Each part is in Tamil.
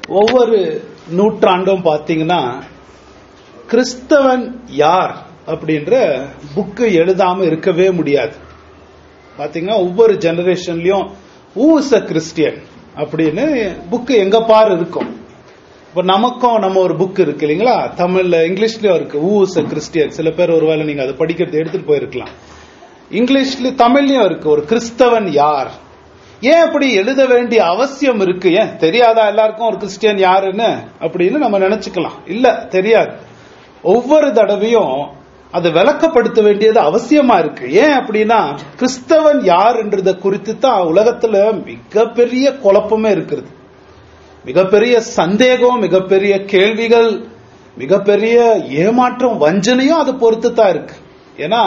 ஒவ்வொரு நூற்றாண்டும் பாத்தீங்கன்னா கிறிஸ்தவன் யார் அப்படின்ற புக்கு எழுதாம இருக்கவே முடியாது பாத்தீங்கன்னா ஒவ்வொரு ஜெனரேஷன்லயும் ஊ இஸ் அ கிறிஸ்டியன் அப்படின்னு புக்கு எங்க பாரு இருக்கும் இப்ப நமக்கும் நம்ம ஒரு புக் இருக்கு இல்லைங்களா தமிழ்ல இங்கிலீஷ்லயும் இருக்கு ஊ இஸ் அ கிறிஸ்டியன் சில பேர் ஒருவேளை நீங்க அதை படிக்கிறது எடுத்துட்டு போயிருக்கலாம் இங்கிலீஷ்ல தமிழ்லயும் இருக்கு ஒரு கிறிஸ்தவன் யார் ஏன் அப்படி எழுத வேண்டிய அவசியம் இருக்கு ஏன் தெரியாதா எல்லாருக்கும் ஒரு கிறிஸ்டியன் யாருன்னு அப்படின்னு நம்ம நினைச்சுக்கலாம் இல்ல தெரியாது ஒவ்வொரு தடவையும் அதை விளக்கப்படுத்த வேண்டியது அவசியமா இருக்கு ஏன் அப்படின்னா கிறிஸ்தவன் யாருன்றத குறித்து தான் உலகத்துல மிகப்பெரிய குழப்பமே இருக்கிறது மிகப்பெரிய சந்தேகம் மிகப்பெரிய கேள்விகள் மிகப்பெரிய ஏமாற்றம் வஞ்சனையும் அதை பொறுத்து தான் இருக்கு ஏன்னா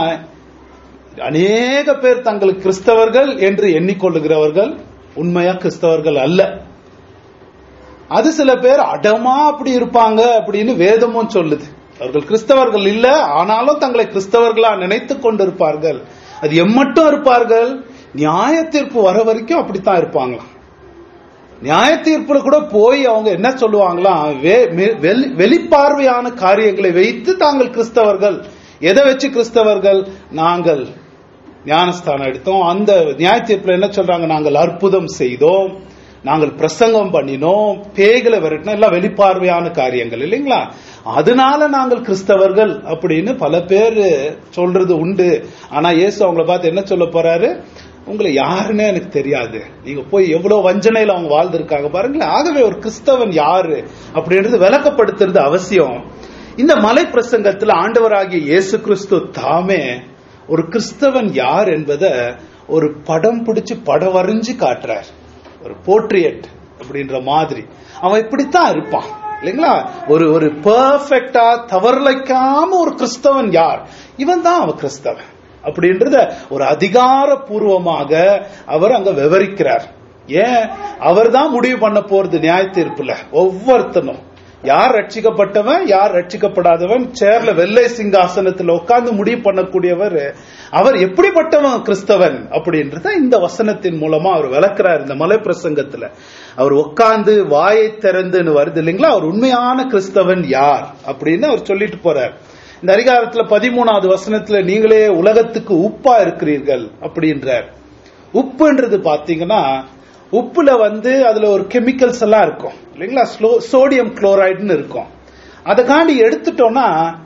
அநேக பேர் தங்களுக்கு கிறிஸ்தவர்கள் என்று எண்ணிக்கொள்ளுகிறவர்கள் உண்மையா கிறிஸ்தவர்கள் அல்ல அது சில பேர் அடமா அப்படி இருப்பாங்க அப்படின்னு வேதமும் சொல்லுது அவர்கள் கிறிஸ்தவர்கள் இல்ல ஆனாலும் தங்களை கிறிஸ்தவர்களா நினைத்து கொண்டிருப்பார்கள் அது எம்மட்டும் இருப்பார்கள் நியாய தீர்ப்பு வர வரைக்கும் அப்படித்தான் இருப்பாங்களாம் நியாய தீர்ப்புல கூட போய் அவங்க என்ன சொல்லுவாங்களாம் வெளிப்பார்வையான காரியங்களை வைத்து தாங்கள் கிறிஸ்தவர்கள் எதை வச்சு கிறிஸ்தவர்கள் நாங்கள் ஞானஸ்தானம் எடுத்தோம் அந்த நியாய தீர்ப்புல என்ன சொல்றாங்க நாங்கள் அற்புதம் செய்தோம் நாங்கள் பிரசங்கம் பண்ணினோம் பேய்களை விரட்டினோம் எல்லாம் வெளிப்பார்வையான காரியங்கள் இல்லைங்களா அதனால நாங்கள் கிறிஸ்தவர்கள் அப்படின்னு பல பேர் சொல்றது உண்டு ஆனா இயேசு அவங்கள பார்த்து என்ன சொல்ல போறாரு உங்களை யாருன்னே எனக்கு தெரியாது நீங்க போய் எவ்வளவு வஞ்சனையில அவங்க வாழ்ந்திருக்காங்க பாருங்களேன் ஆகவே ஒரு கிறிஸ்தவன் யாரு அப்படின்றது விளக்கப்படுத்துறது அவசியம் இந்த மலை பிரசங்கத்துல ஆண்டவராகிய இயேசு கிறிஸ்து தாமே ஒரு கிறிஸ்தவன் யார் என்பதை ஒரு படம் பிடிச்சு படம் வரைஞ்சு காட்டுறார் ஒரு போர்ட்ரியட் அப்படின்ற மாதிரி அவன் இப்படித்தான் இருப்பான் இல்லைங்களா ஒரு ஒரு பெர்ஃபெக்டா தவறலைக்காம ஒரு கிறிஸ்தவன் யார் இவன் தான் அவன் கிறிஸ்தவன் அப்படின்றத ஒரு அதிகாரப்பூர்வமாக அவர் அங்க விவரிக்கிறார் ஏன் அவர் தான் முடிவு பண்ண போறது நியாய தீர்ப்புல ஒவ்வொருத்தனும் யார் ரட்சிக்கப்பட்டவன் யார் ரட்சிக்கப்படாதவன் சேர்ல வெள்ளை சிங்காசனத்துல உட்கார்ந்து முடிவு பண்ணக்கூடியவர் அவர் எப்படிப்பட்டவன் கிறிஸ்தவன் அப்படின்றத இந்த வசனத்தின் மூலமா அவர் விளக்குறார் இந்த மலை பிரசங்கத்துல அவர் உட்கார்ந்து வாயை திறந்துன்னு வருது இல்லைங்களா அவர் உண்மையான கிறிஸ்தவன் யார் அப்படின்னு அவர் சொல்லிட்டு போறார் இந்த அதிகாரத்துல பதிமூணாவது வசனத்துல நீங்களே உலகத்துக்கு உப்பா இருக்கிறீர்கள் அப்படின்றார் உப்புன்றது பாத்தீங்கன்னா உப்புல வந்து அதுல ஒரு கெமிக்கல்ஸ் எல்லாம் இருக்கும் இல்லைங்களா சோடியம் குளோரைடுன்னு இருக்கும் அதை காண்டி எடுத்துட்டோம்னா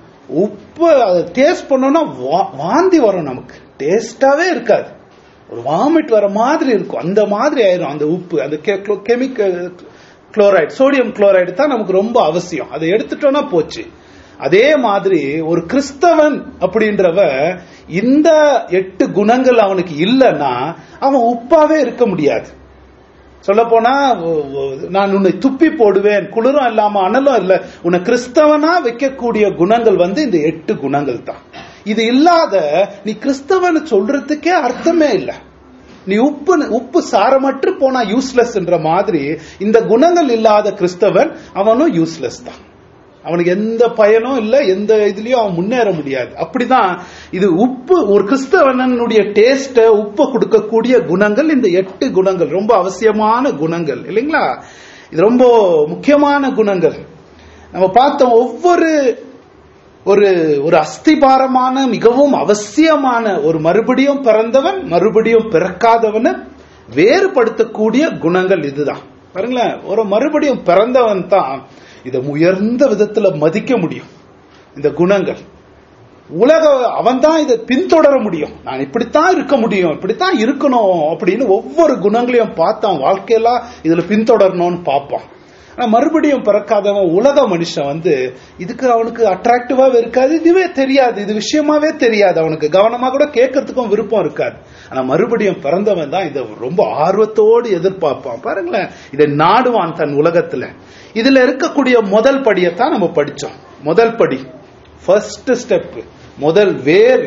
உப்பு அதை டேஸ்ட் பண்ணோம்னா வாந்தி வரும் நமக்கு டேஸ்டாவே இருக்காது ஒரு வாமிட் வர மாதிரி இருக்கும் அந்த மாதிரி ஆயிரும் அந்த உப்பு அந்த கெமிக்கல் குளோரைடு சோடியம் குளோரைடு தான் நமக்கு ரொம்ப அவசியம் அதை எடுத்துட்டோம்னா போச்சு அதே மாதிரி ஒரு கிறிஸ்தவன் அப்படின்றவ இந்த எட்டு குணங்கள் அவனுக்கு இல்லைன்னா அவன் உப்பாவே இருக்க முடியாது சொல்ல போனா நான் உன்னை துப்பி போடுவேன் குளிரும் இல்லாம அனலும் இல்ல உன்னை கிறிஸ்தவனா வைக்கக்கூடிய குணங்கள் வந்து இந்த எட்டு குணங்கள் தான் இது இல்லாத நீ கிறிஸ்தவன் சொல்றதுக்கே அர்த்தமே இல்லை நீ உப்பு உப்பு சாரமற்று போனா யூஸ்லெஸ்ன்ற மாதிரி இந்த குணங்கள் இல்லாத கிறிஸ்தவன் அவனும் யூஸ்லெஸ் தான் அவனுக்கு எந்த பயனும் இல்ல எந்த இதுலயும் அவன் முன்னேற முடியாது அப்படிதான் இது உப்பு ஒரு கிறிஸ்தவனுடைய டேஸ்ட உப்பை கொடுக்கக்கூடிய குணங்கள் இந்த எட்டு குணங்கள் ரொம்ப அவசியமான குணங்கள் இல்லைங்களா இது ரொம்ப முக்கியமான குணங்கள் நம்ம பார்த்தோம் ஒவ்வொரு ஒரு ஒரு அஸ்திபாரமான மிகவும் அவசியமான ஒரு மறுபடியும் பிறந்தவன் மறுபடியும் பிறக்காதவனை வேறுபடுத்தக்கூடிய குணங்கள் இதுதான் பாருங்களேன் ஒரு மறுபடியும் பிறந்தவன் தான் இதை உயர்ந்த விதத்துல மதிக்க முடியும் இந்த குணங்கள் உலக அவன் தான் இதை பின்தொடர முடியும் நான் இப்படித்தான் இருக்க முடியும் இப்படித்தான் இருக்கணும் அப்படின்னு ஒவ்வொரு குணங்களையும் பார்த்தான் வாழ்க்கையெல்லாம் இதுல பின்தொடரணும்னு பார்ப்பான் ஆனா மறுபடியும் பிறக்காதவன் உலக மனுஷன் வந்து இதுக்கு அவனுக்கு அட்ராக்டிவாவே இருக்காது இதுவே தெரியாது இது விஷயமாவே தெரியாது அவனுக்கு கவனமா கூட கேட்கறதுக்கும் விருப்பம் இருக்காது ஆனா மறுபடியும் பிறந்தவன் தான் இதை ரொம்ப ஆர்வத்தோடு எதிர்பார்ப்பான் பாருங்களேன் இதை நாடுவான் தன் உலகத்துல இதுல இருக்கக்கூடிய முதல் படியத்தான் நம்ம படிச்சோம் முதல் படி ஃபர்ஸ்ட் ஸ்டெப் முதல் வேறு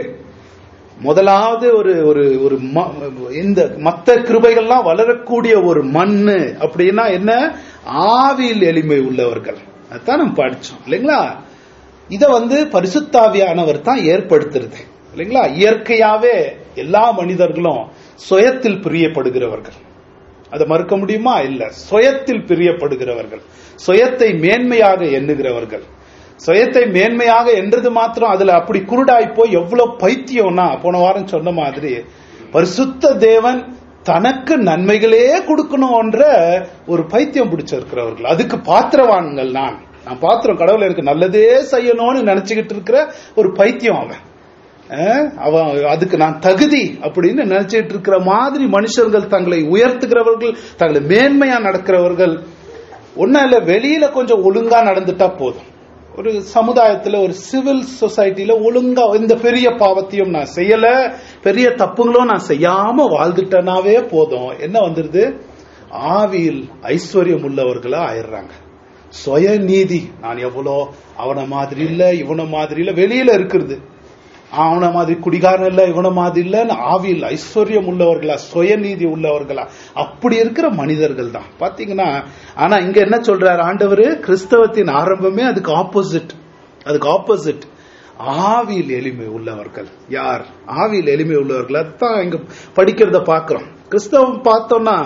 முதலாவது ஒரு ஒரு ஒரு இந்த மத்த கிருபைகள்லாம் வளரக்கூடிய ஒரு மண்ணு அப்படின்னா என்ன ஆவியில் எளிமை உள்ளவர்கள் அதான் நம்ம படிச்சோம் இல்லைங்களா இத வந்து பரிசுத்தாவியானவர் தான் ஏற்படுத்துறது இல்லைங்களா இயற்கையாவே எல்லா மனிதர்களும் சுயத்தில் பிரியப்படுகிறவர்கள் அதை மறுக்க முடியுமா இல்ல சுயத்தில் பிரியப்படுகிறவர்கள் சுயத்தை மேன்மையாக எண்ணுகிறவர்கள் சுயத்தை மேன்மையாக என்றது மாத்திரம் அதுல அப்படி குருடாய் போய் எவ்வளவு பைத்தியம்னா போன வாரம் சொன்ன மாதிரி பரிசுத்த தேவன் தனக்கு நன்மைகளே கொடுக்கணும்ன்ற ஒரு பைத்தியம் பிடிச்சிருக்கிறவர்கள் அதுக்கு பாத்திரவான்கள் நான் நான் பாத்திரம் கடவுள் எனக்கு நல்லதே செய்யணும்னு நினைச்சுக்கிட்டு இருக்கிற ஒரு பைத்தியம் அவன் அஹ் அவன் அதுக்கு நான் தகுதி அப்படின்னு நினைச்சிட்டு இருக்கிற மாதிரி மனுஷர்கள் தங்களை உயர்த்துகிறவர்கள் தங்களை மேன்மையா நடக்கிறவர்கள் ஒன்னும் இல்ல வெளியில கொஞ்சம் ஒழுங்கா நடந்துட்டா போதும் ஒரு சமுதாயத்துல ஒரு சிவில் சொசைட்டில ஒழுங்கா இந்த பெரிய பாவத்தையும் நான் செய்யல பெரிய தப்புங்களும் நான் செய்யாம வாழ்ந்துட்டேனாவே போதும் என்ன வந்துருது ஆவியில் ஐஸ்வர்யம் உள்ளவர்களா ஆயிடுறாங்க சுய நீதி நான் எவ்வளோ அவனை மாதிரி இல்ல இவனை மாதிரி இல்ல வெளியில இருக்கிறது அவன மாதிரி குடிகாரன் இல்ல இவன மாதிரி இல்ல ஆவியில் ஐஸ்வர்யம் உள்ளவர்களா சுயநீதி உள்ளவர்களா அப்படி இருக்கிற மனிதர்கள் தான் பாத்தீங்கன்னா ஆனா இங்க என்ன சொல்றாரு ஆண்டவர் கிறிஸ்தவத்தின் ஆரம்பமே அதுக்கு ஆப்போசிட் அதுக்கு ஆப்போசிட் ஆவியில் எளிமை உள்ளவர்கள் யார் ஆவியில் எளிமை உள்ளவர்கள் அதுதான் இங்க படிக்கிறத பாக்குறோம் கிறிஸ்தவம் பார்த்தோம்னா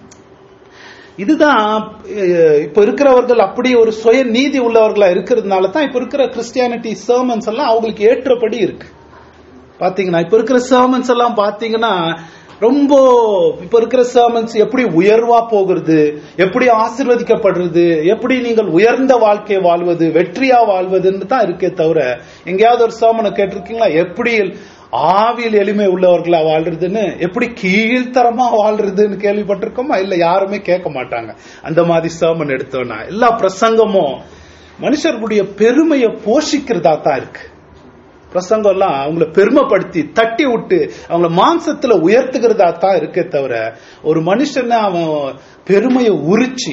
இதுதான் அஹ், இப்ப இருக்கிறவர்கள் அப்படி ஒரு சுய நீதி உள்ளவர்களா இருக்கிறதுனால தான் இப்ப இருக்கிற கிறிஸ்டியானிட்டி சர்மன்ஸ் எல்லாம் அவங்களுக்கு ஏற்றபடி இருக்கு பாத்தீங்கன்னா இப்ப இருக்கிற சர்மன்ஸ் எல்லாம் பாத்தீங்கன்னா ரொம்ப இப்ப இருக்கிற சர்மன்ஸ் எப்படி உயர்வா போகிறது எப்படி ஆசிர்வதிக்கப்படுறது எப்படி நீங்கள் உயர்ந்த வாழ்க்கையை வாழ்வது வெற்றியா வாழ்வதுன்னு தான் இருக்கே தவிர எங்கேயாவது ஒரு சர்மனை கேட்டிருக்கீங்களா எப்படி ஆவியில் எளிமை உள்ளவர்களா வாழ்றதுன்னு எப்படி கீழ்த்தரமா வாழ்றதுன்னு கேள்விப்பட்டிருக்கோமா இல்ல யாருமே கேட்க மாட்டாங்க அந்த மாதிரி சர்மன் எடுத்தோம்னா எல்லா பிரசங்கமும் மனுஷர்களுடைய பெருமையை போஷிக்கிறதா தான் இருக்கு பிரசங்கம் எல்லாம் அவங்கள பெருமைப்படுத்தி தட்டி விட்டு அவங்கள மாம்சத்துல உயர்த்துகிறதா தான் இருக்கே தவிர ஒரு மனுஷனை அவன் பெருமையை உரிச்சு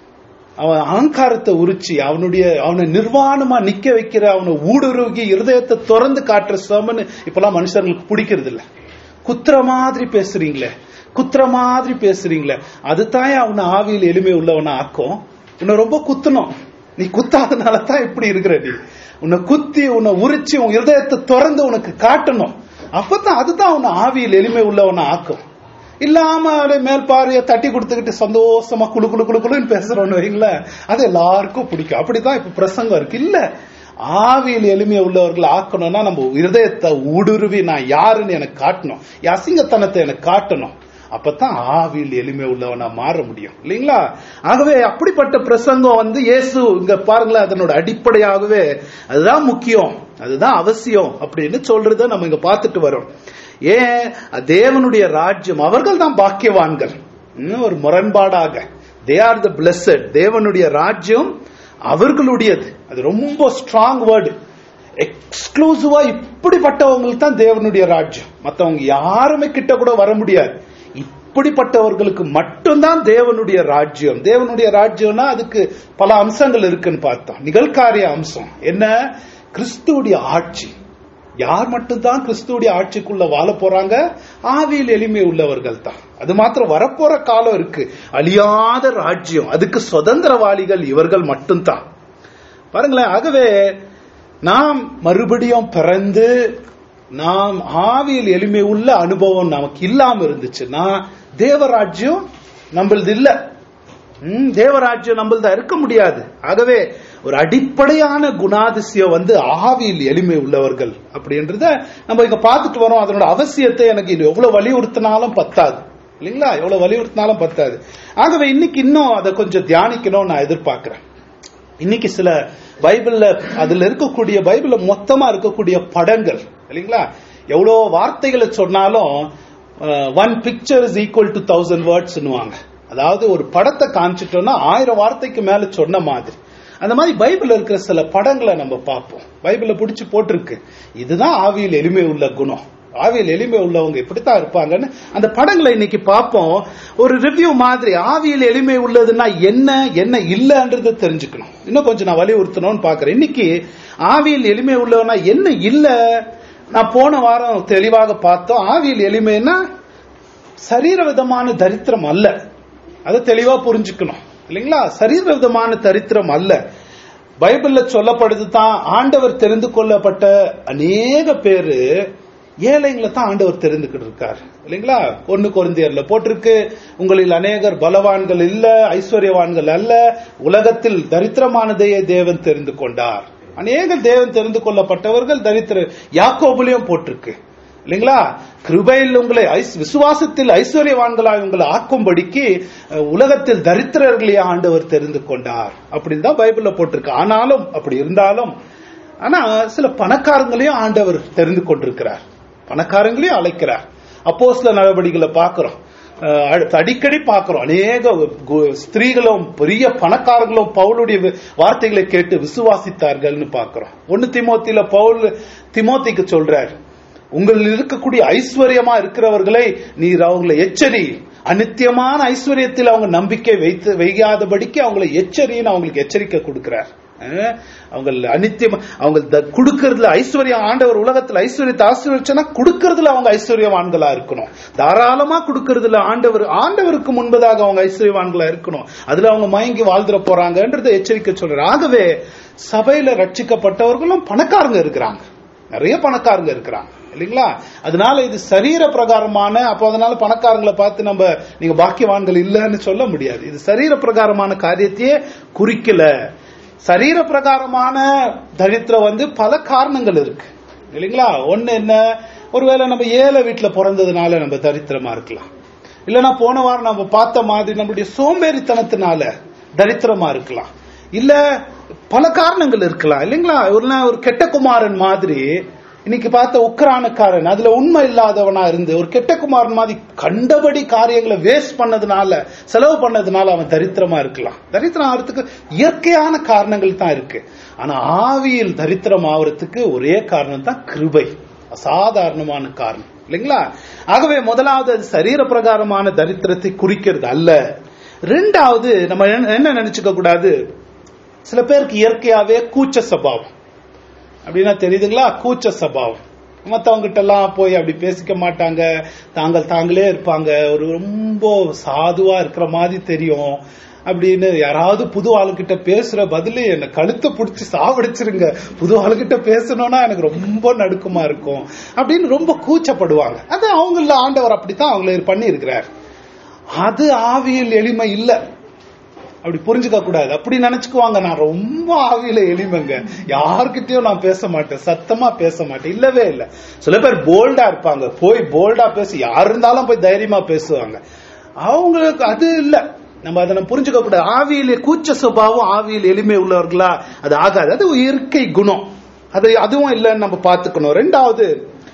அவன் அகங்காரத்தை உரிச்சு அவனுடைய அவனை நிர்வாணமா நிக்க வைக்கிற அவனை ஊடுருகி இருதயத்தை திறந்து காட்டுற சமன்னு இப்பெல்லாம் மனுஷங்களுக்கு பிடிக்கிறது இல்ல குத்துற மாதிரி பேசுறீங்களே குத்துற மாதிரி பேசுறீங்களே அதுதான் அவனை ஆவியில் எளிமை உள்ளவனை ஆக்கும் உன்னை ரொம்ப குத்தணும் நீ குத்தாதனால தான் இப்படி இருக்கிற நீ உன்னை குத்தி உன்னை உரிச்சு உன் இருதயத்தை திறந்து உனக்கு காட்டணும் அப்பதான் அதுதான் உன்னை ஆவியில் எளிமை உள்ளவனை ஆக்கும் இல்லாம அப்படியே மேல் பார்வையை தட்டி கொடுத்துக்கிட்டு சந்தோஷமா குளு குளு குளு குளுன்னு பேசுறோம்னு வைங்களேன் அது எல்லாருக்கும் பிடிக்கும் அப்படிதான் இப்ப பிரசங்கம் இருக்கு இல்ல ஆவியில் எளிமையை உள்ளவர்கள் ஆக்கணும்னா நம்ம இருதயத்தை ஊடுருவி நான் யாருன்னு எனக்கு காட்டணும் என் அசிங்கத்தனத்தை எனக்கு காட்டணும் அப்பதான் ஆவியில் எளிமை உள்ளவனா மாற முடியும் இல்லைங்களா ஆகவே அப்படிப்பட்ட பிரசங்கம் வந்து இயேசு இங்க பாருங்களேன் அதனோட அடிப்படையாகவே அதுதான் முக்கியம் அதுதான் அவசியம் அப்படின்னு சொல்றத நம்ம இங்க பார்த்துட்டு வரோம் ஏன் தேவனுடைய ராஜ்யம் அவர்கள் தான் பாக்கியவான்கள் இன்னும் ஒரு முரண்பாடாக தே ஆர் த பிளஸட் தேவனுடைய ராஜ்யம் அவர்களுடையது அது ரொம்ப ஸ்ட்ராங் வேர்டு எக்ஸ்க்ளூசிவா இப்படிப்பட்டவங்களுக்கு தான் தேவனுடைய ராஜ்யம் மத்தவங்க யாருமே கிட்ட கூட வர முடியாது இப்படிப்பட்டவர்களுக்கு மட்டும்தான் தேவனுடைய ராஜ்யம் தேவனுடைய ராஜ்யம்னா அதுக்கு பல அம்சங்கள் இருக்குன்னு பார்த்தோம் நிகழ்காரிய அம்சம் என்ன கிறிஸ்துவுடைய ஆட்சி யார் மட்டும்தான் கிறிஸ்துவுடைய ஆட்சிக்குள்ள வாழ போறாங்க ஆவியில் எளிமை உள்ளவர்கள் தான் அது மாத்திரம் வரப்போற காலம் இருக்கு அழியாத ராஜ்யம் அதுக்கு சுதந்திரவாளிகள் இவர்கள் மட்டும்தான் பாருங்களேன் ஆகவே நாம் மறுபடியும் பிறந்து நாம் ஆவியில் எளிமை உள்ள அனுபவம் நமக்கு இல்லாம இருந்துச்சுன்னா தேவராஜ்யம் நம்மளது இல்ல ம், தேவராஜ்யம் நம்மளதா இருக்க முடியாது ஆகவே ஒரு அடிப்படையான குணாதிசயம் வந்து ஆவியில் எளிமை உள்ளவர்கள் அப்படின்றத நம்ம இங்க பார்த்துட்டு வரோம் அதனோட அவசியத்தை எனக்கு இது எவ்வளவு வலியுறுத்தினாலும் பத்தாது இல்லைங்களா எவ்வளவு வலியுறுத்தினாலும் பத்தாது ஆகவே இன்னைக்கு இன்னும் அதை கொஞ்சம் தியானிக்கணும்னு நான் எதிர்பார்க்கிறேன் இன்னைக்கு சில பைபிள்ல அதுல இருக்கக்கூடிய பைபிள்ல மொத்தமா இருக்கக்கூடிய படங்கள் இல்லைங்களா எவ்வளோ வார்த்தைகளை சொன்னாலும் one picture is equal to thousand வேர்ட்ஸ்னுவாங்க அதாவது ஒரு படத்தை காமிச்சிட்டோம்னா ஆயிரம் வார்த்தைக்கு மேல சொன்ன மாதிரி அந்த மாதிரி பைபிள்ல இருக்கிற சில படங்களை நம்ம பார்ப்போம் பைபிள்ல பிடிச்சு போட்டிருக்கு இதுதான் ஆவியில் எளிமை உள்ள குணம் ஆவியில் எளிமை உள்ளவங்க இப்படித்தான் இருப்பாங்கன்னு அந்த படங்களை இன்னைக்கு பார்ப்போம் ஒரு ரிவ்யூ மாதிரி ஆவியில் எளிமை உள்ளதுன்னா என்ன என்ன இல்லைன்றதை தெரிஞ்சுக்கணும் இன்னும் கொஞ்சம் நான் வலியுறுத்தணும்னு பாக்குறேன் இன்னைக்கு ஆவியில் எளிமை உள்ளவனா என்ன இல்ல நான் போன வாரம் தெளிவாக பார்த்தோம் ஆவியில் எளிமைன்னா சரீர விதமான தரித்திரம் அல்ல அதை தெளிவா புரிஞ்சுக்கணும் இல்லைங்களா சரீர விதமான தரித்திரம் அல்ல பைபிள்ல சொல்லப்படுது தான் ஆண்டவர் தெரிந்து கொள்ளப்பட்ட அநேக பேரு ஏழைங்களை தான் ஆண்டவர் தெரிந்துக்கிட்டு இருக்கார் இல்லைங்களா ஒன்னு குழந்தையர்ல போட்டிருக்கு உங்களில் அநேகர் பலவான்கள் இல்ல ஐஸ்வர்யவான்கள் அல்ல உலகத்தில் தரித்திரமானதையே தேவன் தெரிந்து கொண்டார் அநேக தேவன் தெரிந்து கொள்ளப்பட்டவர்கள் தரித்திர யாக்கோபுலையும் போட்டிருக்கு இல்லைங்களா கிருபையில் உங்களை ஐஸ்- விசுவாசத்தில் ஐஸ்வர்யவான்களாய் உங்களை ஆக்கும்படிக்கு அஹ், உலகத்தில் தரித்திரர்களே ஆண்டவர் தெரிந்து கொண்டார் அப்படின்னு தான் பைபிள்ல போட்டிருக்கு ஆனாலும் அப்படி இருந்தாலும் ஆனா சில பணக்காரங்களையும் ஆண்டவர் தெரிந்து கொண்டிருக்கிறார் பணக்காரங்களையும் அழைக்கிறார் அப்போ சில நடவடிக்கைகளை பார்க்கிறோம் அஹ், அடுத்து அடிக்கடி பார்க்கிறோம் அநேக கு- ஸ்திரீகளும் பெரிய பணக்காரர்களும் பவுலுடைய வி- வார்த்தைகளை கேட்டு விசுவாசித்தார்கள்னு பார்க்கிறோம் ஒன்னு திமோத்தில பவுல் திமோத்திக்கு சொல்றார் உங்களில் இருக்கக்கூடிய ஐஸ்வர்யமா இருக்கிறவர்களை நீர் அவங்களை எச்சரி அநித்தியமான ஐஸ்வர்யத்தில் அவங்க நம்பிக்கை வைத்து வைக்காதபடிக்கு அவங்களை எச்சரின்னு அவங்களுக்கு எச்சரிக்கை கொடுக்கிறார் அஹ், அவங்க அநித்தியம் அவங்க த- கொடுக்கறதுல ஐஸ்வர்யம் ஆண்டவர் உலகத்துல ஐஸ்வர்யத்தை ஆசீர்வச்சனா கொடுக்கறதுல அவங்க ஐஸ்வர்யவான்களா இருக்கணும் தாராளமா கொடுக்கறதுல ஆண்டவர் ஆண்டவருக்கு முன்பதாக அவங்க ஐஸ்வர்யவான்களா இருக்கணும் அதுல அவங்க மயங்கி வாழ்ந்துட போறாங்கன்றதை எச்சரிக்கை சொல்றாரு ஆகவே சபையில ரட்சிக்கப்பட்டவர்களும் பணக்காரங்க இருக்கிறாங்க நிறைய பணக்காரங்க இருக்கிறாங்க இல்லைங்களா அதனால இது சரீர பிரகாரமான அப்போ அதனால பணக்காரங்களை பார்த்து நம்ம நீங்க பாக்கியவான்கள் இல்லைன்னு சொல்ல முடியாது இது சரீர பிரகாரமான காரியத்தையே குறிக்கல சரீர பிரகாரமான தரித்திரம் வந்து பல காரணங்கள் இருக்கு இல்லைங்களா ஒண்ணு என்ன ஒருவேளை நம்ம ஏழை வீட்டுல பிறந்ததுனால நம்ம தரித்திரமா இருக்கலாம் இல்லைன்னா போன வாரம் நம்ம பார்த்த மாதிரி நம்மளுடைய சோம்பேறித்தனத்தினால தரித்திரமா இருக்கலாம் இல்ல பல காரணங்கள் இருக்கலாம் இல்லைங்களா ஒரு நாள் ஒரு கெட்ட குமாரன் மாதிரி இன்னைக்கு பார்த்த உக்ரானக்காரன் அதுல உண்மை இல்லாதவனா இருந்து ஒரு கெட்ட குமாரன் மாதிரி கண்டபடி காரியங்களை வேஸ்ட் பண்ணதுனால செலவு பண்ணதுனால அவன் தரித்திரமா இருக்கலாம் தரித்திரம் ஆகிறதுக்கு இயற்கையான காரணங்கள் தான் இருக்கு ஆனா ஆவியில் தரித்திரம் ஆகிறதுக்கு ஒரே காரணம் தான் கிருபை அசாதாரணமான காரணம் இல்லைங்களா ஆகவே முதலாவது அது சரீர பிரகாரமான தரித்திரத்தை குறிக்கிறது அல்ல ரெண்டாவது நம்ம என்ன- என்ன நினைச்சுக்க கூடாது சில பேருக்கு இயற்கையாவே கூச்ச சபாவம் அப்படின்னா தெரியுதுங்களா கூச்ச சபாவம் மத்தவங்க கிட்ட எல்லாம் போய் அப்படி பேசிக்க மாட்டாங்க தாங்கள் தாங்களே இருப்பாங்க ஒரு ரொம்ப சாதுவா இருக்கிற மாதிரி தெரியும் அப்படின்னு யாராவது புது ஆளுகிட்ட பேசுற பதிலு என்ன கழுத்தை பிடிச்சி சாவடிச்சிருங்க புது ஆளுகிட்ட பேசணும்னா எனக்கு ரொம்ப நடுக்கமா இருக்கும் அப்படின்னு ரொம்ப கூச்சப்படுவாங்க அது அவங்கள ஆண்டவர் அப்படித்தான் அவங்கள பண்ணி இருக்கிறார் அது ஆவியில் எளிமை இல்ல அப்படி புரிஞ்சுக்க கூடாது அப்படி நினைச்சுக்குவாங்க நான் ரொம்ப ஆவியில எளிமைங்க யார்கிட்டயும் நான் பேச மாட்டேன் சத்தமா பேச மாட்டேன் இல்லவே இல்ல சில பேர் போல்டா இருப்பாங்க போய் போல்டா பேசி யார் இருந்தாலும் போய் தைரியமா பேசுவாங்க அவங்களுக்கு அது இல்ல நம்ம அதை நம்ம புரிஞ்சுக்க கூடாது ஆவியில கூச்ச சுபாவம் ஆவியில் எளிமை உள்ளவர்களா அது ஆகாது அது ஒரு இயற்கை குணம் அது அதுவும் இல்லைன்னு நம்ம பார்த்துக்கணும் ரெண்டாவது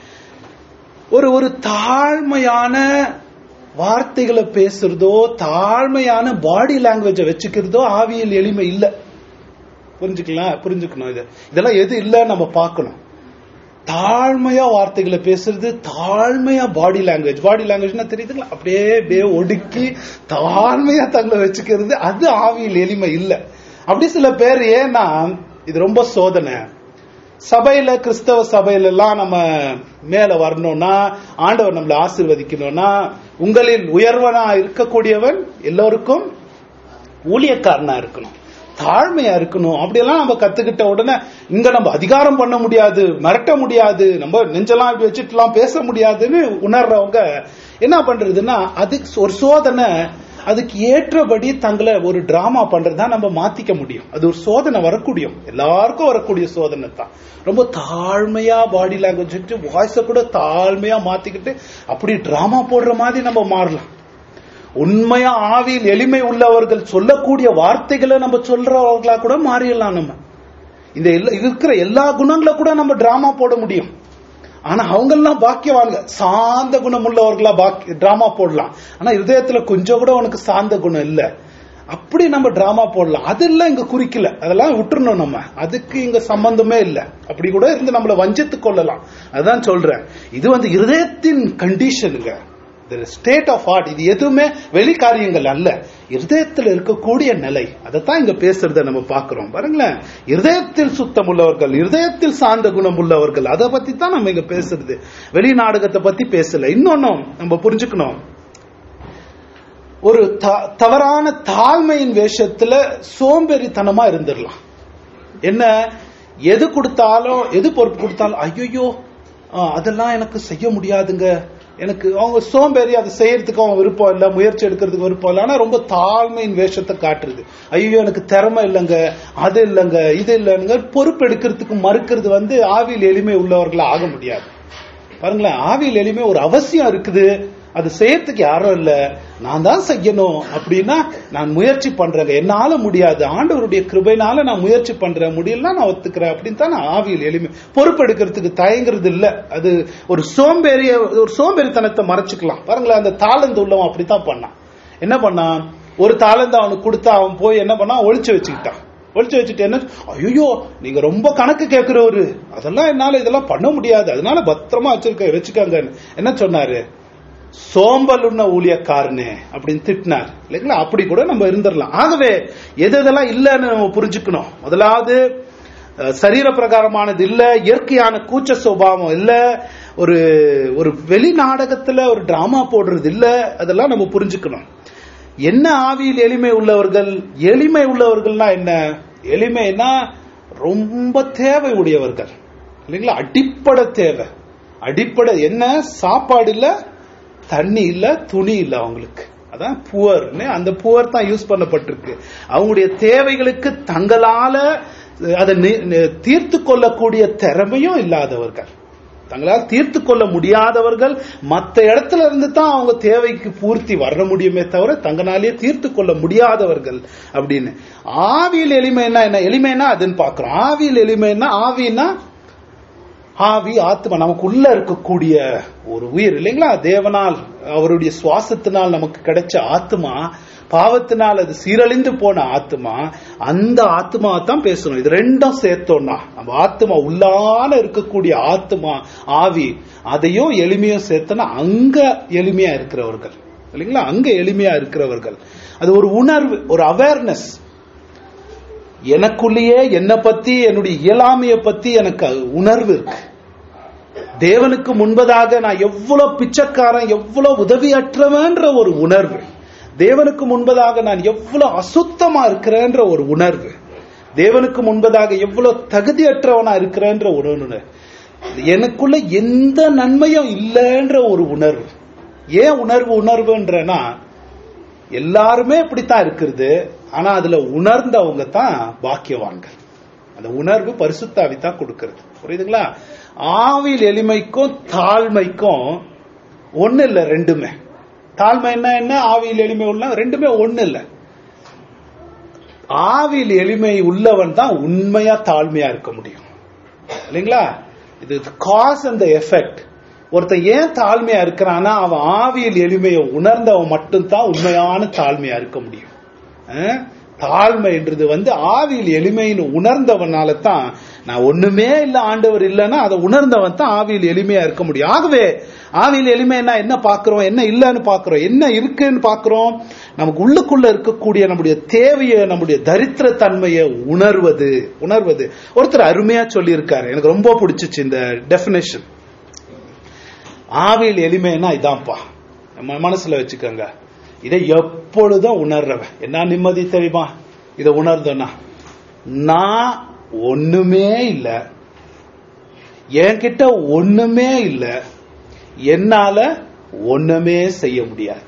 ஒரு ஒரு தாழ்மையான வார்த்தைகளை பேசுறதோ தாழ்மையான பாடி லாங்குவேஜை வச்சுக்கிறதோ ஆவியல் எளிமை இல்ல புரிஞ்சுக்கலாம் புரிஞ்சுக்கணும் இது இதெல்லாம் எது இல்ல நம்ம பார்க்கணும் தாழ்மையா வார்த்தைகளை பேசுறது தாழ்மையா பாடி லாங்குவேஜ் பாடி லாங்குவேஜ்னா தெரியுதுங்களா அப்படியே அப்படியே ஒடுக்கி தாழ்மையா தங்களை வச்சுக்கிறது அது ஆவியில் எளிமை இல்ல அப்படி சில பேர் ஏன்னா இது ரொம்ப சோதனை சபையில கிறிஸ்தவ சபையில எல்லாம் நம்ம மேல வரணும்னா ஆண்டவர் நம்மளை ஆசீர்வதிக்கணும்னா உங்களில் உயர்வனா இருக்கக்கூடியவன் எல்லோருக்கும் ஊழியக்காரனா இருக்கணும் தாழ்மையா இருக்கணும் அப்படியெல்லாம் நம்ம கத்துக்கிட்ட உடனே இங்க நம்ம அதிகாரம் பண்ண முடியாது மிரட்ட முடியாது நம்ம நெஞ்செல்லாம் இப்படி வச்சுட்டுலாம் பேச முடியாதுன்னு உணர்றவங்க என்ன பண்றதுன்னா அதுக்கு ஒரு சோதனை அதுக்கு ஏற்றபடி தங்களை ஒரு டிராமா பண்றதா நம்ம மாத்திக்க முடியும் அது ஒரு சோதனை வரக்கூடியும் எல்லாருக்கும் வரக்கூடிய சோதனை தான் ரொம்ப தாழ்மையா பாடி லாங்குவேஜ் வச்சு வாய்ஸ கூட தாழ்மையா மாத்திக்கிட்டு அப்படி டிராமா போடுற மாதிரி நம்ம மாறலாம் உண்மையா ஆவியில் எளிமை உள்ளவர்கள் சொல்லக்கூடிய வார்த்தைகளை நம்ம சொல்றவர்களா கூட மாறிடலாம் நம்ம இந்த எல்லா- இருக்கிற எல்லா குணங்களை கூட நம்ம டிராமா போட முடியும் ஆனா அவங்க எல்லாம் பாக்கியவான்க சாந்த குணம் உள்ளவர்களா பாக்கி டிராமா போடலாம் ஆனா இதயத்துல கொஞ்சம் கூட உனக்கு சாந்த குணம் இல்ல அப்படி நம்ம டிராமா போடலாம் அதெல்லாம் இங்க குறிக்கல அதெல்லாம் விட்டுறணும் நம்ம அதுக்கு இங்க சம்பந்தமே இல்ல அப்படி கூட இருந்து நம்மள வஞ்சித்து கொள்ளலாம் அதான் சொல்றேன் இது வந்து இருதயத்தின் கண்டிஷனுங்க ஸ்டேட் ஆஃப் ஹார்ட் இது எதுவுமே வெளி காரியங்கள் அல்ல இருதயத்தில் இருக்கக்கூடிய நிலை அதைத்தான் இங்க பேசுறத நம்ம பார்க்கிறோம் பாருங்களேன் இருதயத்தில் சுத்தம் உள்ளவர்கள் இருதயத்தில் சார்ந்த குணம் உள்ளவர்கள் அதை பத்தி தான் நம்ம இங்க பேசுறது வெளி நாடகத்தை பத்தி பேசல இன்னொன்னும் நம்ம புரிஞ்சுக்கணும் ஒரு த- தவறான தாழ்மையின் வேஷத்துல சோம்பேறித்தனமா இருந்துடலாம் என்ன எது கொடுத்தாலும் எது பொறுப்பு கொடுத்தாலும் ஐயோ "ஆ, அதெல்லாம் எனக்கு செய்ய முடியாதுங்க எனக்கு அவங்க சோம்பேறி அதை செய்யறதுக்கு அவங்க விருப்பம் இல்லை முயற்சி எடுக்கிறதுக்கு விருப்பம் இல்லை ஆனா ரொம்ப தாழ்மையின் வேஷத்தை காட்டுறது ஐயோ எனக்கு திறமை இல்லைங்க அது இல்லைங்க இது இல்லைங்க பொறுப்பு எடுக்கிறதுக்கு மறுக்கிறது வந்து ஆவியில் எளிமை உள்ளவர்களா ஆக முடியாது பாருங்களேன் ஆவியில் எளிமை ஒரு அவசியம் இருக்குது அது செய்யறதுக்கு யாரும் இல்ல நான் தான் செய்யணும் அப்படின்னா நான் முயற்சி பண்றேங்க என்னால முடியாது ஆண்டவருடைய கிருபைனால நான் முயற்சி பண்றேன் முடியலன்னா நான் ஒத்துக்கிறேன் அப்படின்னு தான் நான் ஆவியில் எளிமை பொறுப்பெடுக்கிறதுக்கு தயங்குறது இல்ல அது ஒரு சோம்பேறிய ஒரு சோம்பேறித்தனத்தை மறைச்சுக்கலாம் பாருங்களேன் அந்த தாளந்து உள்ளவன் அப்படித்தான் பண்ணான் என்ன பண்ணான் ஒரு தாளந்து அவனுக்கு கொடுத்தா அவன் போய் என்ன பண்ணான் ஒளிச்சு வச்சுக்கிட்டான் ஒளிச்சு வச்சுட்டு என்ன ஐயோ நீங்க ரொம்ப கணக்கு கேட்கிறவரு அதெல்லாம் என்னால இதெல்லாம் பண்ண முடியாது அதனால பத்திரமா வச்சிருக்க வச்சுக்கோங்க என்ன சொன்னாரு சோம்பல் உண்ண ஊழியக்காரனே அப்படின்னு திட்டினார் இல்லைங்களா அப்படி கூட நம்ம இருந்துடலாம் ஆகவே எது எதெல்லாம் இல்லைன்னு நம்ம புரிஞ்சுக்கணும் முதலாவது அஹ், சரீர பிரகாரமானது இல்ல இயற்கையான கூச்ச சுபாவம் இல்ல ஒரு ஒரு வெளி நாடகத்துல ஒரு டிராமா போடுறது இல்ல அதெல்லாம் நம்ம புரிஞ்சுக்கணும் என்ன ஆவியில் எளிமை உள்ளவர்கள் எளிமை உள்ளவர்கள்னா என்ன எளிமைனா ரொம்ப தேவை உடையவர்கள் இல்லைங்களா அடிப்படை தேவை அடிப்படை என்ன சாப்பாடு இல்ல தண்ணி இல்ல துணி இல்ல அவங்களுக்கு அதான் புவர் அந்த புவர் தான் யூஸ் பண்ணப்பட்டிருக்கு அவங்களுடைய தேவைகளுக்கு தங்களால அதை நி- நி- தீர்த்து கொள்ளக்கூடிய திறமையும் இல்லாதவர்கள் தங்களால் தீர்த்து கொள்ள முடியாதவர்கள் மற்ற இடத்துல இருந்து தான் அவங்க தேவைக்கு பூர்த்தி வர முடியுமே தவிர தங்களாலே தீர்த்து கொள்ள முடியாதவர்கள் அப்படின்னு ஆவியில் எளிமைன்னா என்ன எளிமைன்னா அதுன்னு பாக்குறோம் ஆவியில் எளிமைன்னா ஆவின்னா ஆவி ஆத்மா நமக்குள்ள இருக்கக்கூடிய ஒரு உயிர் இல்லைங்களா தேவனால் அவருடைய சுவாசத்தினால் நமக்கு கிடைச்ச ஆத்மா பாவத்தினால் அது சீரழிந்து போன ஆத்மா அந்த ஆத்மா தான் பேசணும் இது ரெண்டும் சேர்த்தோம்னா நம்ம ஆத்மா உள்ளான இருக்கக்கூடிய ஆத்மா ஆவி அதையும் எளிமையும் சேர்த்தோம்னா அங்க எளிமையா இருக்கிறவர்கள் இல்லைங்களா அங்க எளிமையா இருக்கிறவர்கள் அது ஒரு உணர்வு ஒரு அவேர்னஸ் எனக்குள்ளேயே என்னை பத்தி என்னுடைய இயலாமைய பத்தி எனக்கு உணர்வு இருக்கு தேவனுக்கு முன்பதாக நான் எவ்வளவு பிச்சைக்காரன் எவ்வளவு உதவியற்றவன்ற ஒரு உணர்வு தேவனுக்கு முன்பதாக நான் எவ்வளவு அசுத்தமா இருக்கிறேன்ற ஒரு உணர்வு தேவனுக்கு முன்பதாக எவ்வளவு தகுதியற்றவனா இருக்கிறேன்ற ஒரு உணர்வு எனக்குள்ள எந்த நன்மையும் இல்லைன்ற ஒரு உணர்வு ஏன் உணர்வு உணர்வுன்றனா எல்லாருமே இப்படித்தான் இருக்கிறது ஆனா அதுல உணர்ந்தவங்க தான் பாக்கியவான்கள் அந்த உணர்வு பரிசுத்தாவி தான் கொடுக்கிறது புரியுதுங்களா ஆவியில் எளிமைக்கும் தாழ்மைக்கும் ஒண்ணு இல்ல ரெண்டுமே தாழ்மை என்ன என்ன ஆவியில் எளிமை உள்ள ரெண்டுமே ஒண்ணு இல்ல ஆவியில் எளிமை உள்ளவன் தான் உண்மையா தாழ்மையா இருக்க முடியும் இல்லைங்களா இது காஸ் அண்ட் எஃபெக்ட் ஒருத்தன் ஏன் தாழ்மையா இருக்கிறான்னா அவன் ஆவியில் எளிமையை உணர்ந்தவன் மட்டும்தான் உண்மையான தாழ்மையா இருக்க முடியும் அஹ்? தாழ்மைன்றது வந்து ஆவியில் எளிமைன்னு உணர்ந்தவனால தான் நான் ஒண்ணுமே இல்ல ஆண்டவர் இல்லைன்னா அதை உணர்ந்தவன் தான் ஆவியில் எளிமையா இருக்க முடியும் ஆகவே ஆவியில் எளிமைன்னா என்ன பாக்குறோம் என்ன இல்லைன்னு பாக்குறோம் என்ன இருக்குன்னு பாக்குறோம் நமக்கு உள்ளுக்குள்ள இருக்கக்கூடிய நம்முடைய தேவையை நம்முடைய தரித்திர தன்மையை உணர்வது உணர்வது ஒருத்தர் அருமையா சொல்லியிருக்காரு எனக்கு ரொம்ப பிடிச்சிச்சு இந்த டெபினேஷன் ஆவியில் எளிமைன்னா இதான்ப்பா நம்ம மனசுல வச்சுக்கோங்க இதை எப்பொழுதும் உணர்றவன் என்ன நிம்மதி தெரியுமா இதை உணர்ந்தோன்னா நான் ஒண்ணுமே இல்ல என்கிட்ட ஒண்ணுமே இல்ல என்னால ஒண்ணுமே செய்ய முடியாது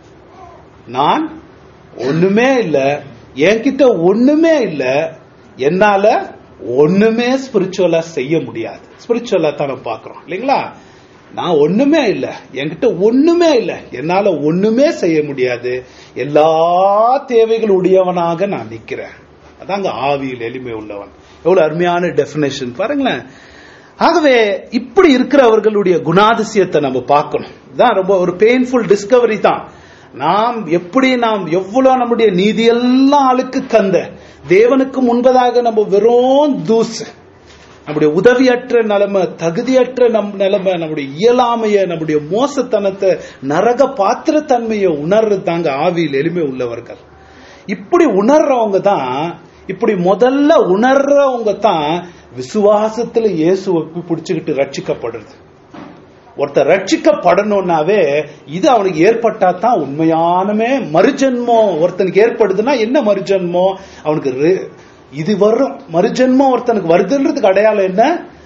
நான் ஒண்ணுமே இல்ல என்கிட்ட ஒண்ணுமே இல்ல என்னால ஒண்ணுமே ஸ்பிரிச்சுவலா செய்ய முடியாது ஸ்பிரிச்சுவலா தான் நம்ம பாக்குறோம் இல்லைங்களா நான் ஒண்ணுமே இல்ல என்கிட்ட ஒண்ணுமே இல்ல என்னால ஒண்ணுமே செய்ய முடியாது எல்லா தேவைகள் உடையவனாக நான் நிக்கிறேன் அதாங்க ஆவியில் எளிமை உள்ளவன் எவ்வளவு அருமையான டெபினேஷன் பாருங்களேன் ஆகவே இப்படி இருக்கிறவர்களுடைய குணாதிசயத்தை நம்ம பார்க்கணும் இதான் ரொம்ப ஒரு பெயின்ஃபுல் டிஸ்கவரி தான் நாம் எப்படி நாம் எவ்வளவு நம்முடைய நீதியெல்லாம் ஆளுக்கு கந்த தேவனுக்கு முன்பதாக நம்ம வெறும் தூசு நம்முடைய உதவியற்ற நிலைமை தகுதியற்ற நம் நிலைமை நம்முடைய இயலாமைய நம்முடைய மோசத்தனத்தை நரக பாத்திரத்தன்மையை உணர்றது தாங்க ஆவியில் எளிமை உள்ளவர்கள் இப்படி உணர்றவங்க தான் இப்படி முதல்ல உணர்றவங்க தான் விசுவாசத்துல இயேசுவை பிடிச்சுக்கிட்டு ரட்சிக்கப்படுறது ஒருத்தர் ரட்சிக்கப்படணும்னாவே இது அவனுக்கு ஏற்பட்டா தான் உண்மையானமே மறுஜன்மம் ஒருத்தனுக்கு ஏற்படுதுன்னா என்ன மறுஜன்மம் அவனுக்கு ரெ- இது வரும் மறுஜன்மம் ஒருத்தனுக்கு வருதுன்றதுக்கு அடையாளம் என்ன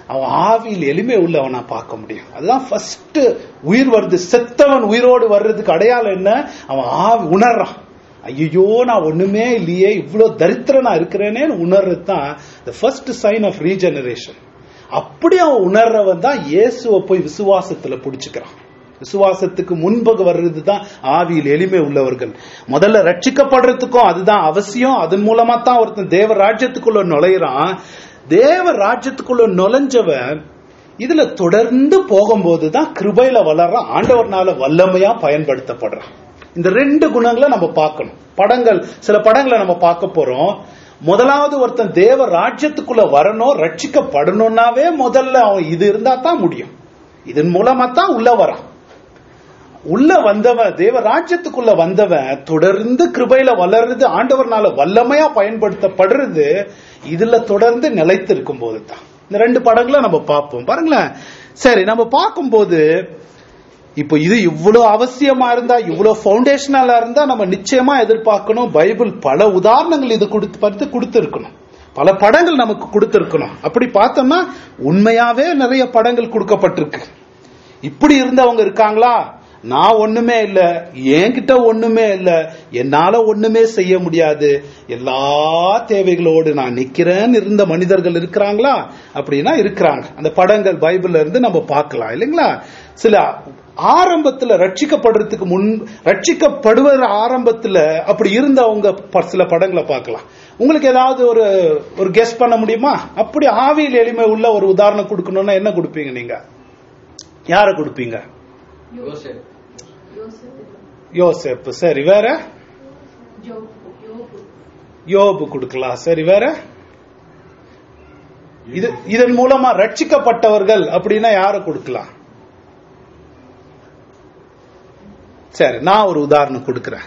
அவன் ஆவியில் எளிமை உள்ளவனா பார்க்க முடியும் அதுதான் ஃபர்ஸ்ட் உயிர் வருது செத்தவன் உயிரோடு வர்றதுக்கு அடையாளம் என்ன அவன் ஆவி உணர்றான் ஐயோ நான் ஒண்ணுமே இல்லையே இவ்வளவு தரித்திரனா இருக்கிறேனே உணர்றது தான் the first sign of regeneration அப்படி அவன் உணர்றவன் தான் இயேசுவை போய் விசுவாசத்துல பிடிச்சுக்கிறான் விசுவாசத்துக்கு முன்பகு வர்றது தான் ஆவியில் எளிமை உள்ளவர்கள் முதல்ல ரட்சிக்கப்படுறதுக்கும் அதுதான் அவசியம் அதன் மூலமா தான் ஒருத்தன் தேவ ராஜ்யத்துக்குள்ள நுழையிறான் தேவ ராஜ்யத்துக்குள்ள நுழைஞ்சவன் இதுல தொடர்ந்து போகும்போது தான் கிருபையில வளர்ற ஆண்டவர்னால வல்லமையா பயன்படுத்தப்படுறான் இந்த ரெண்டு குணங்களை நம்ம பார்க்கணும் படங்கள் சில படங்களை நம்ம பார்க்க போறோம் முதலாவது ஒருத்தன் தேவ ராஜ்யத்துக்குள்ள வரணும் ரட்சிக்கப்படணும்னாவே முதல்ல அவன் இது இருந்தா தான் முடியும் இதன் மூலமா தான் உள்ள வரான் உள்ள வந்தவன் தேவ ராஜ்யத்துக்குள்ள வந்தவன் தொடர்ந்து கிருபையில வளருது ஆண்டவர்னால வல்லமையா பயன்படுத்தப்படுறது இதுல தொடர்ந்து நிலைத்து இருக்கும் போது தான் இந்த ரெண்டு படங்களை நம்ம பார்ப்போம் பாருங்களேன் சரி நம்ம பார்க்கும்போது இப்போ இது இவ்வளவு அவசியமா இருந்தா இவ்வளவு ஃபவுண்டேஷனலா இருந்தா நம்ம நிச்சயமா எதிர்பார்க்கணும் பைபிள் பல உதாரணங்கள் இது கொடுத்து பார்த்து கொடுத்திருக்கணும் பல படங்கள் நமக்கு கொடுத்திருக்கணும் அப்படி பார்த்தோம்னா உண்மையாவே நிறைய படங்கள் கொடுக்கப்பட்டிருக்கு இப்படி இருந்தவங்க இருக்காங்களா நான் ஒண்ணுமே இல்ல என்கிட்ட ஒண்ணுமே இல்ல என்னால ஒண்ணுமே செய்ய முடியாது எல்லா தேவைகளோடு நான் நிக்கிறேன்னு இருந்த மனிதர்கள் இருக்கிறாங்களா அப்படின்னா இருக்கிறாங்க அந்த படங்கள் பைபிள்ல இருந்து நம்ம பார்க்கலாம் இல்லைங்களா சில ஆரம்பத்துல ரட்சிக்கப்படுறதுக்கு முன் ரட்சிக்கப்படுவத ஆரம்பத்துல அப்படி இருந்தவங்க ப- சில படங்களை பார்க்கலாம் உங்களுக்கு ஏதாவது ஒரு ஒரு கெஸ் பண்ண முடியுமா அப்படி ஆவியில் எளிமை உள்ள ஒரு உதாரணம் கொடுக்கணும்னா என்ன கொடுப்பீங்க நீங்க யார கொடுப்பீங்க யோசேப் யோசேப்பு சரி வேற யோபு கொடுக்கலாம் சரி வேற இது இதன் மூலமா ரட்சிக்கப்பட்டவர்கள் அப்படின்னா யார கொடுக்கலாம் சரி நான் ஒரு உதாரணம் கொடுக்கிறேன்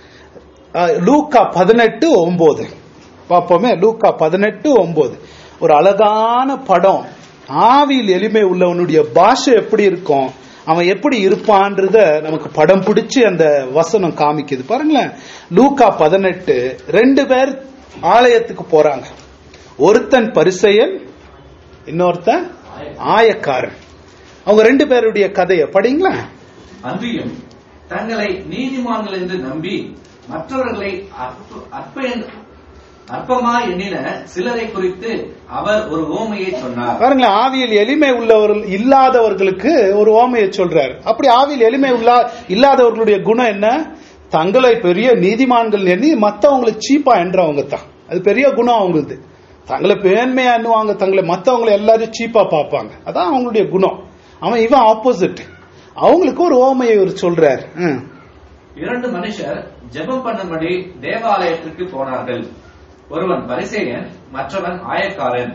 அஹ், லூக்கா பதினெட்டு ஒன்பது பார்ப்போமே லூக்கா பதினெட்டு ஒன்பது ஒரு அழகான படம் ஆவியில் எளிமை உள்ளவனுடைய பாஷை எப்படி இருக்கும் அவன் எப்படி இருப்பான்றத நமக்கு படம் பிடிச்சு அந்த வசனம் காமிக்குது பாருங்களேன் லூக்கா பதினெட்டு ரெண்டு பேர் ஆலயத்துக்கு போறாங்க ஒருத்தன் பரிசெயன் இன்னொருத்தன் ஆயக்காரன் அவங்க ரெண்டு பேருடைய கதையை படிங்களா அன்றியும் தங்களை நீதிமான்கள் என்று நம்பி மற்றவர்களை அற்ப- அற்ப என்- அற்பமா எண்ணின சிலரை குறித்து அவர் ஒரு ஓமையை சொன்னார் பாருங்களேன் ஆவியில் எளிமை உள்ளவர்கள் இல்லாதவர்களுக்கு ஒரு ஓமையை சொல்றாரு அப்படி ஆவியில் எளிமை உள்ளா இல்லாதவர்களுடைய குணம் என்ன தங்களை பெரிய நீதிமான்கள் எண்ணி மத்தவங்களை சீப்பா என்றவங்க தான் அது பெரிய குணம் அவங்களுது தங்களை பேன்மையா எண்ணுவாங்க தங்களை மத்தவங்களை எல்லாரும் சீப்பா பார்ப்பாங்க அதான் அவங்களுடைய குணம் அவன் இவன் ஆப்போசிட் அவங்களுக்கு ஒரு ஓமையை இவர் சொல்றாரு ம். இரண்டு மனுஷர் ஜெபம் பண்ணும்படி தேவாலயத்திற்கு போனார்கள் ஒருவன் பரிசேயன் மற்றவன் ஆயக்காரன்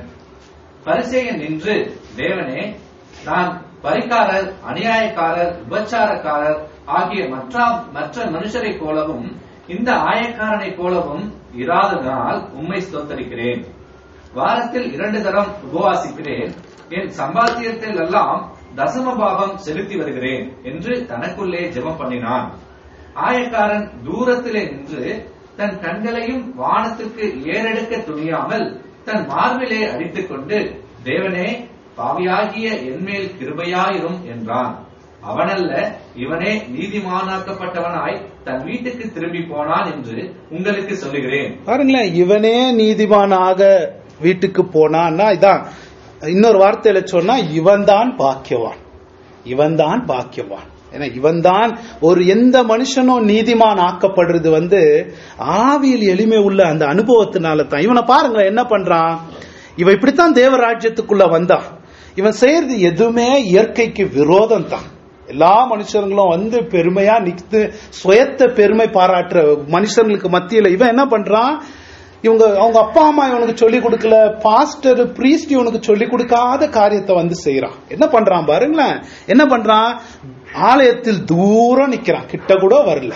பரிசேயன் நின்று தேவனே நான் பரிகாரர் அநியாயக்காரர் விபச்சாரக்காரர் ஆகிய மற்ற மற்ற மனுஷரைப் போலவும் இந்த ஆயக்காரனைப் போலவும் இராததனால் உம்மை ஸ்தோத்தரிக்கிறேன் வாரத்தில் இரண்டு தரம் உபவாசிக்கிறேன் என் சம்பாத்தியத்தில் எல்லாம் தசம பாகம் செலுத்தி வருகிறேன் என்று தனக்குள்ளே ஜெபம் பண்ணினான் ஆயக்காரன் தூரத்திலே நின்று தன் கண்களையும் வானத்திற்கு ஏறெடுக்க துணியாமல் தன் மார்பிலே அடித்துக் கொண்டு தேவனே பாவியாகிய என்மேல் கிருபையாயிரும் என்றான் அவனல்ல இவனே நீதிமானாக்கப்பட்டவனாய் தன் வீட்டுக்கு திரும்பி போனான் என்று உங்களுக்கு சொல்லுகிறேன் பாருங்களேன் இவனே நீதிமானாக வீட்டுக்கு போனான்னா இதான் இன்னொரு வார்த்தையில சொன்னா இவன்தான் பாக்கியவான் இவன்தான் பாக்கியவான் ஏன்னா இவன்தான் ஒரு எந்த மனுஷனும் நீதிமான் ஆக்கப்படுறது வந்து ஆவியில் எளிமை உள்ள அந்த அனுபவத்தினால தான் இவனை பாருங்களேன் என்ன பண்றான் இவன் இப்படித்தான் தேவராஜ்யத்துக்குள்ள வந்தான் இவன் செய்யறது எதுவுமே இயற்கைக்கு விரோதம் தான் எல்லா மனுஷங்களும் வந்து பெருமையா நித்து சுயத்தை பெருமை பாராட்டுற மனுஷங்களுக்கு மத்தியில இவன் என்ன பண்றான் இவங்க அவங்க அப்பா அம்மா இவனுக்கு சொல்லி கொடுக்கல பாஸ்டர் பிரீஸ்ட் இவனுக்கு சொல்லி கொடுக்காத காரியத்தை வந்து செய்யறான் என்ன பண்றான் பாருங்களேன் என்ன பண்றான் ஆலயத்தில் தூரம் நிக்கிறான் கிட்ட கூட வரல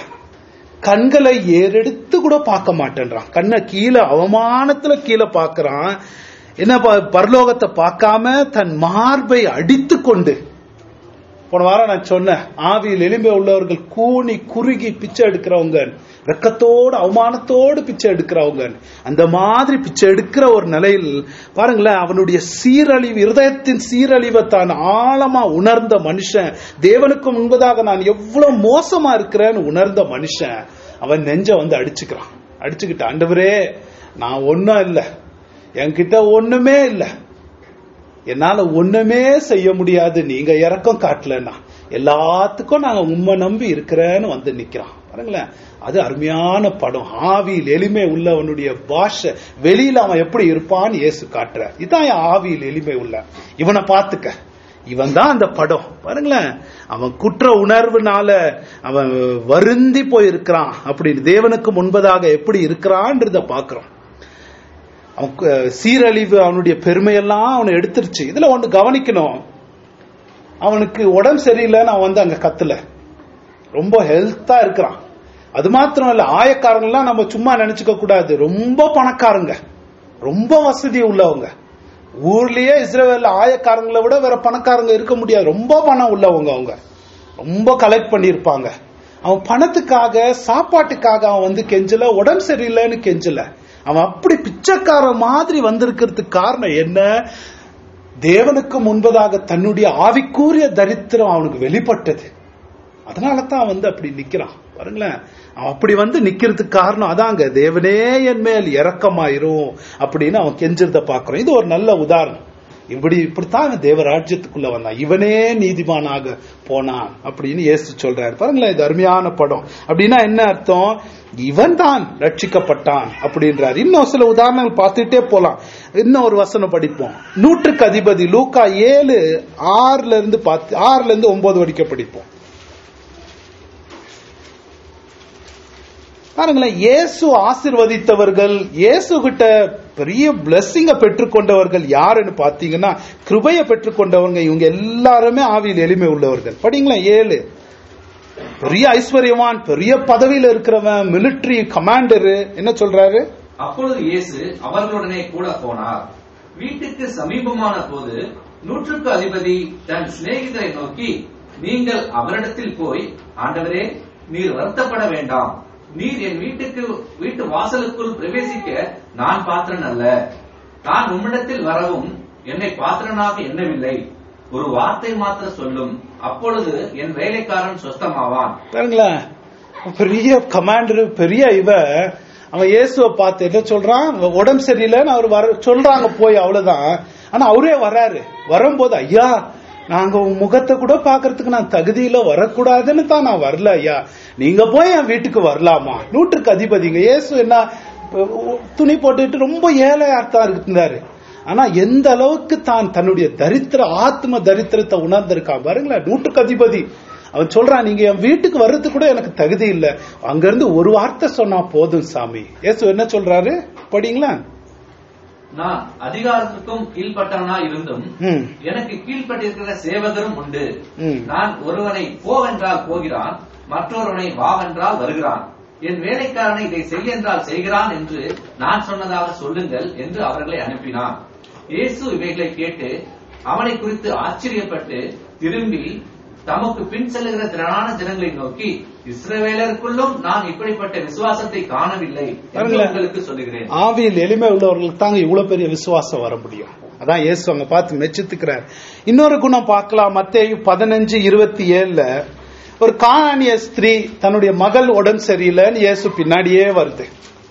கண்களை ஏறெடுத்து கூட பார்க்க மாட்டேன்றான் கண்ணை கீழே அவமானத்துல கீழே பார்க்கறான் என்ன ப- பரலோகத்தை பார்க்காம தன் மார்பை அடித்து கொண்டு போன வாரம் நான் சொன்னேன் ஆவியில் எளிமை உள்ளவர்கள் கூனி குறுகி பிச்சை எடுக்கிறவங்க வெக்கத்தோடு அவமானத்தோடு பிச்சை எடுக்கிறவங்க அந்த மாதிரி பிச்சை எடுக்கிற ஒரு நிலையில் பாருங்களேன் அவனுடைய சீரழிவு இருதயத்தின் சீரழிவை தான் ஆழமா உணர்ந்த மனுஷன் தேவனுக்கு முன்பதாக நான் எவ்வளவு மோசமா இருக்கிறேன்னு உணர்ந்த மனுஷன் அவன் நெஞ்ச வந்து அடிச்சுக்கிறான் அடிச்சுக்கிட்டு ஆண்டவரே நான் ஒன்னும் இல்லை என்கிட்ட ஒண்ணுமே இல்லை என்னால ஒண்ணுமே செய்ய முடியாது நீங்க இறக்கம் காட்டலன்னா எல்லாத்துக்கும் நாங்க உண்மை நம்பி இருக்கிறேன்னு வந்து நிக்கிறான் பாருங்களேன் அது அருமையான படம் ஆவியில் எளிமை உள்ளவனுடைய பாஷை வெளியில அவன் எப்படி இருப்பான்னு இயேசு காட்டுற இதான் என் ஆவியில் எளிமை உள்ள இவனை பார்த்துக்க இவன் தான் அந்த படம் பாருங்களேன் அவன் குற்ற உணர்வுனால அவன் வருந்தி போயிருக்கிறான் அப்படின்னு தேவனுக்கு முன்பதாக எப்படி இருக்கிறான்றத பாக்குறோம் அவன் கு- சீரழிவு அவனுடைய பெருமையெல்லாம் அவனை எடுத்துருச்சு இதுல ஒண்ணு கவனிக்கணும் அவனுக்கு உடம்பு சரியில்லைன்னு அவன் வந்து அங்க கத்தல ரொம்ப ஹெல்த்தா இருக்கிறான் அது மாத்திரம் இல்ல ஆயக்காரங்களாம் நம்ம சும்மா நினைச்சுக்க கூடாது ரொம்ப பணக்காரங்க ரொம்ப வசதி உள்ளவங்க ஊர்லயே இஸ்ரேவேல்ல ஆயக்காரங்களை விட வேற பணக்காரங்க இருக்க முடியாது ரொம்ப பணம் உள்ளவங்க அவங்க ரொம்ப கலெக்ட் பண்ணியிருப்பாங்க அவன் பணத்துக்காக சாப்பாட்டுக்காக அவன் வந்து கெஞ்சல உடம்பு சரியில்லைன்னு கெஞ்சல அவன் அப்படி பிச்சைக்கார மாதிரி வந்திருக்கிறதுக்கு காரணம் என்ன தேவனுக்கு முன்பதாக தன்னுடைய ஆவிக்கூறிய தரித்திரம் அவனுக்கு வெளிப்பட்டது அதனால தான் அவன் வந்து அப்படி நிக்கிறான் பாருங்களேன் அவன் அப்படி வந்து நிக்கிறதுக்கு காரணம் அதாங்க தேவனே என் மேல் இரக்கமாயிரும் அப்படின்னு அவன் கெஞ்சிருந்த பாக்குறோம் இது ஒரு நல்ல உதாரணம் இப்படி இப்படித்தான் அவன் தேவராஜ்யத்துக்குள்ள வந்தான் இவனே நீதிமானாக போனான் அப்படின்னு இயேசு சொல்றாரு பாருங்களேன் இது அருமையான படம் அப்படின்னா என்ன அர்த்தம் இவன் தான் ரட்சிக்கப்பட்டான் அப்படின்றார் இன்னும் சில உதாரணங்கள் பார்த்துட்டே போலாம் இன்னும் ஒரு வசனம் படிப்போம் நூற்றுக்கு அதிபதி லூக்கா ஏழு ஆறுல இருந்து பார்த்து ஆறுல இருந்து ஒன்பது வரைக்கும் படிப்போம் பாருங்களேன் இயேசு ஆசிர்வதித்தவர்கள் இயேசு கிட்ட பெரிய பிளஸ்ஸிங்க பெற்றுக்கொண்டவர்கள் யாருன்னு பாத்தீங்கன்னா கிருபைய பெற்றுக்கொண்டவங்க இவங்க எல்லாருமே ஆவியில் எளிமை உள்ளவர்கள் படிங்களேன் ஏழு பெரிய ஐஸ்வர்யவான் பெரிய பதவியில இருக்கிறவன் மிலிட்டரி கமாண்டரு என்ன சொல்றாரு அப்பொழுது இயேசு அவர்களுடனே கூட போனார் வீட்டுக்கு சமீபமான போது நூற்றுக்கு அதிபதி தன் சிநேகிதரை நோக்கி நீங்கள் அவரிடத்தில் போய் ஆண்டவரே நீர் வருத்தப்பட வேண்டாம் நீர் என் வீட்டுக்கு வீட்டு வாசலுக்குள் பிரவேசிக்க நான் பாத்திரன் அல்ல நான் உம்மிடத்தில் வரவும் என்னை பாத்திரனாக எண்ணவில்லை ஒரு வார்த்தை மாத்திரம் சொல்லும் அப்பொழுது என் வேலைக்காரன் சொஸ்தமாவான் பாருங்களேன் பெரிய கமாண்டர் பெரிய இவ அவன் இயேசுவை பார்த்து என்ன சொல்றான் உடம்பு சரியில்லைன்னு அவர் வர சொல்றாங்க போய் அவ்வளவுதான் ஆனா அவரே வராரு வரும்போது ஐயா நாங்க உன் முகத்தை கூட பாக்குறதுக்கு நான் தகுதியில வரக்கூடாதுன்னு தான் நான் வரல ஐயா நீங்க போய் என் வீட்டுக்கு வரலாமா நூற்றுக்கு அதிபதிங்க இயேசு என்ன துணி போட்டுட்டு ரொம்ப ஏழையாத்தான் இருந்தாரு ஆனா எந்த அளவுக்கு தான் தன்னுடைய தரித்திர ஆத்ம தரித்திரத்தை உணர்ந்திருக்கான் பாருங்களேன் நூற்றுக்கு அதிபதி அவன் சொல்றான் நீங்க என் வீட்டுக்கு வர்றதுக்கு கூட எனக்கு தகுதி இல்ல அங்க இருந்து ஒரு வார்த்தை சொன்னா போதும் சாமி ஏசு என்ன சொல்றாரு படிங்களா நான் அதிகாரத்துக்கும் கீழ்ப்பட்டவனா இருந்தும் ம் எனக்கு கீழ்ப்பட்டிருக்கிற சேவகரும் உண்டு ம் நான் ஒருவனை போவென்றால் போகிறான் மற்றொருவனை வாவென்றால் வருகிறான் என் வேலைக்காரனை இதை செய் என்றால் செய்கிறான் என்று நான் சொன்னதாக சொல்லுங்கள் என்று அவர்களை அனுப்பினான் இயேசு இவைகளை கேட்டு அவனை குறித்து ஆச்சரியப்பட்டு திரும்பி தமக்கு பின் செல்லுகிற திரளான ஜனங்களை நோக்கி இஸ்ரவேலருக்குள்ளும் நான் இப்படிப்பட்ட விசுவாசத்தை காணவில்லை என்று பாருங்களேன். உங்களுக்கு சொல்லுகிறேன் ஆவியில் எளிமை உள்ளவர்களுக்கு தாங்க இவ்வளவு பெரிய விசுவாசம் வர முடியும் அதான் இயேசு அங்க பார்த்து மெச்சித்துக்கிறார் இன்னொரு குணம் பார்க்கலாம் மத்தேயு பதினஞ்சு இருபத்தி ஏழுல ஒரு காணானிய ஸ்திரீ தன்னுடைய மகள் உடம்பு சரியில்லைன்னு இயேசு பின்னாடியே வருது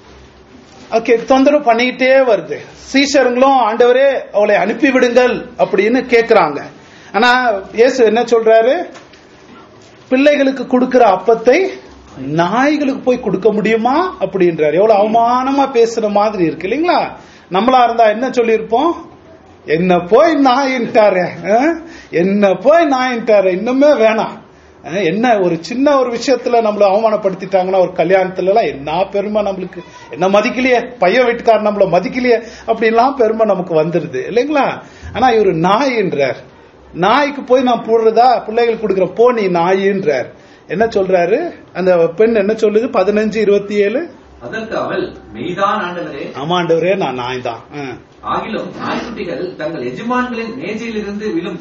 ஓகே தொந்தரவு பண்ணிக்கிட்டே வருது சீஷருங்களும் ஆண்டவரே அவளை அனுப்பி விடுங்கள் அப்படின்னு கேக்குறாங்க ஆனா இயேசு என்ன சொல்றாரு பிள்ளைகளுக்கு கொடுக்கிற அப்பத்தை நாய்களுக்கு போய் கொடுக்க முடியுமா அப்படின்றாரு எவ்வளவு அவமானமா பேசுற மாதிரி இருக்கு இல்லைங்களா நம்மளா இருந்தா என்ன சொல்லியிருப்போம் என்ன போய் நாயின்ட்டாரு அஹ்? என்ன போய் நாயின்ட்டாரு இன்னுமே வேணாம் அஹ், என்ன ஒரு சின்ன ஒரு விஷயத்துல நம்மள அவமானப்படுத்திட்டாங்கன்னா ஒரு கல்யாணத்துல எல்லாம் என்ன பெருமை நம்மளுக்கு என்ன மதிக்கலையே பையன் வீட்டுக்காரர் நம்மள மதிக்கலையே அப்படின்லாம் பெருமை நமக்கு வந்துருது இல்லைங்களா ஆனா இவரு நாயின்றார் நாய்க்கு போய் நான் போடுறதா பிள்ளைகள் கொடுக்குற போ நீ நாயின்றார் என்ன சொல்றாரு அந்த பெண் என்ன சொல்லுது பதினஞ்சு இருபத்தி ஏழு அதற்கு அவள் மெய்தான் ஆண்டவரே ஆமாண்டவரே நான் நாய் தான் ஆகிலும் நாய்க்குட்டிகள் தங்கள் எஜமான்களின் மேஜையிலிருந்து விழும்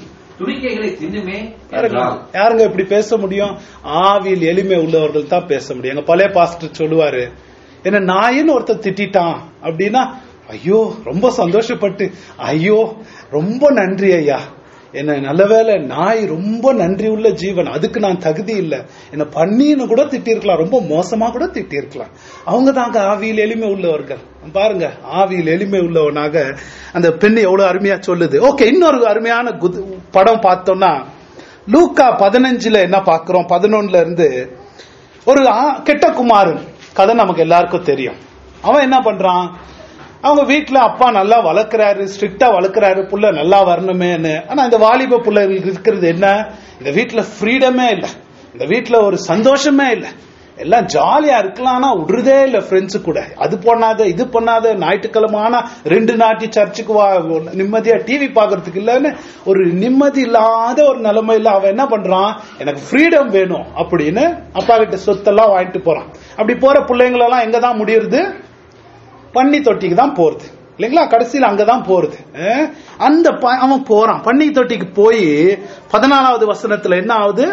துணிக்கைகளை தின்னுமே பாருங்க, என்றால் யாருங்க இப்படி பேச முடியும் ஆவியில் எளிமை உள்ளவர்கள் தான் பேச முடியும் எங்க பழைய பாஸ்டர் சொல்லுவாரு என்ன நாயின்னு ஒருத்தர் திட்டிட்டான் அப்படின்னா ஐயோ ரொம்ப சந்தோஷப்பட்டு ஐயோ ரொம்ப நன்றி ஐயா என்ன நல்லவேளை நாய் ரொம்ப நன்றி உள்ள ஜீவன் அதுக்கு நான் தகுதி இல்லை என்ன பண்ணின்னு கூட திட்டிருக்கலாம் ரொம்ப மோசமா கூட திட்டிருக்கலாம் அவங்க தாங்க ஆவியில் எளிமை உள்ளவர்கள் பாருங்க ஆவியில் எளிமை உள்ளவனாக அந்த பெண் எவ்வளவு அருமையா சொல்லுது ஓகே இன்னொரு அருமையான குது- படம் பார்த்தோம்னா லூக்கா பதினஞ்சுல என்ன பார்க்கிறோம் பதினொன்னுல இருந்து ஒரு ஆ- கெட்ட குமாரன் கதை நமக்கு எல்லாருக்கும் தெரியும் அவன் என்ன பண்றான் அவங்க வீட்ல அப்பா நல்லா வளர்க்கறாரு ஸ்ட்ரிக்டா வளர்க்கறாரு புள்ள நல்லா வரணுமேன்னு ஆனா இந்த வாலிப பிள்ளைகளுக்கு இருக்கிறது என்ன இந்த வீட்ல ஃப்ரீடமே இல்ல இந்த வீட்ல ஒரு சந்தோஷமே இல்ல எல்லாம் ஜாலியா இருக்கலாம் ஆனா விடுறதே இல்ல ஃப்ரெண்ட்ஸு கூட அது பண்ணாத இது பண்ணாத ஞாயிற்றுக்கிழமை ஆனா ரெண்டு நாட்டி சர்ச்சுக்கு வா நிம்மதியா டிவி பாக்குறதுக்கு இல்லன்னு ஒரு நிம்மதி இல்லாத ஒரு நிலைமையில அவன் என்ன பண்றான் எனக்கு ஃப்ரீடம் வேணும் அப்படின்னு அப்பா கிட்ட சொத்தெல்லாம் வாங்கிட்டு போறான் அப்படி போற பிள்ளைங்களெல்லாம் எங்க தான் முடியுது பன்னி தொட்டிக்கு தான் போறது இல்லைங்களா கடைசியில் அங்கதான் போறது அஹ் அந்த ப- அவன் போறான் பன்னி தொட்டிக்கு போய் பதினாலாவது வசனத்துல என்ன ஆகுது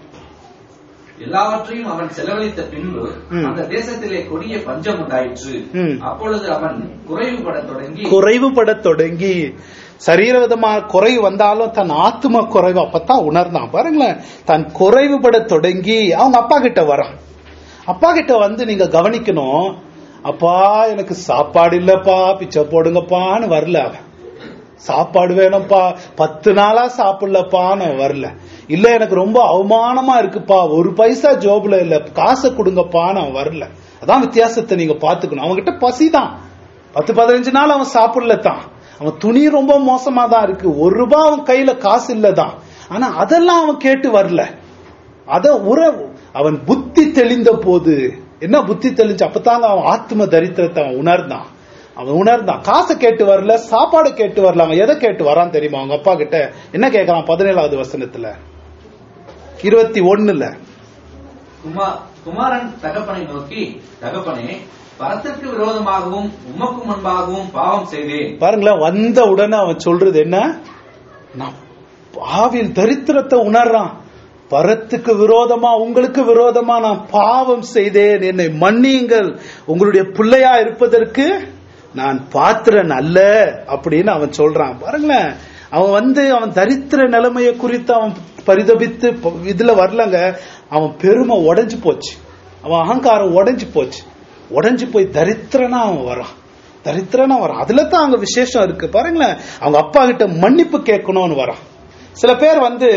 எல்லாவற்றையும் அவன் செலவழித்த பின்பு ம். அந்த தேசத்திலே கொடிய பஞ்சம் உண்டாயிற்று ம். அப்பொழுது அவன் குறைவுபடத் தொடங்கி குறைவுபட தொடங்கி சரீரவிதமா குறைவு வந்தாலும் தன் ஆத்ம குறைவு அப்பதான் உணர்ந்தான் பாருங்களேன் தன் குறைவுபட தொடங்கி அவங்க அப்பா கிட்ட வரான் அப்பா கிட்ட வந்து நீங்க கவனிக்கணும் அப்பா எனக்கு சாப்பாடு இல்லப்பா பிச்சை போடுங்கப்பான்னு வரல அவன் சாப்பாடு வேணும்ப்பா பத்து நாளா சாப்பிடலப்பான்னு அவன் வரல இல்ல எனக்கு ரொம்ப அவமானமா இருக்குப்பா ஒரு பைசா ஜோப்ல இல்ல காசை கொடுங்கப்பான்னு அவன் வரல அதான் வித்தியாசத்தை நீங்க பாத்துக்கணும் அவன்கிட்ட பசிதான் பத்து பதினஞ்சு நாள் அவன் சாப்பிடல தான் அவன் துணி ரொம்ப மோசமா தான் இருக்கு ஒரு ரூபாய் அவன் கையில காசு இல்லதான் ஆனா அதெல்லாம் அவன் கேட்டு வரல அத உறவு அவன் புத்தி தெளிந்த போது என்ன புத்தி தெளிஞ்சு அப்பதாங்க அவன் ஆத்ம தரித்திரத்தை அவன் உணர்ந்தான் அவன் உணர்ந்தான் காசை கேட்டு வரல சாப்பாடு கேட்டு வரல அவன் எதை கேட்டு வரான் தெரியுமா அவங்க அப்பா கிட்ட என்ன கேட்கறான் பதினேழாவது வசனத்துல இருபத்தி ஒண்ணுல குமா- குமாரன் தகப்பனை நோக்கி தகப்பனே பரத்திற்கு விரோதமாகவும் உமக்கு முன்பாகவும் பாவம் செய்தேன் பாருங்களேன் வந்த உடனே அவன் சொல்றது என்ன நான் பாவில் தரித்திரத்தை உணர்றான் பரத்துக்கு விரோதமா உங்களுக்கு விரோதமா நான் பாவம் செய்தேன் என்னை மன்னியுங்கள் உங்களுடைய பிள்ளையா இருப்பதற்கு நான் பாத்திரன் அல்ல அப்படின்னு அவன் சொல்றான் பாருங்களேன் அவன் வந்து அவன் தரித்திர நிலைமையை குறித்து அவன் பரிதபித்து ப- இதுல வரலங்க அவன் பெருமை உடைஞ்சு போச்சு அவன் அகங்காரம் உடைஞ்சு போச்சு உடைஞ்சு போய் தரித்திரனா அவன் வரான் தரித்திரனா வரான் அதுல தான் அங்க விசேஷம் இருக்கு பாருங்களேன் அவங்க அப்பா கிட்ட மன்னிப்பு கேட்கணும்னு வரான் சில பேர் வந்து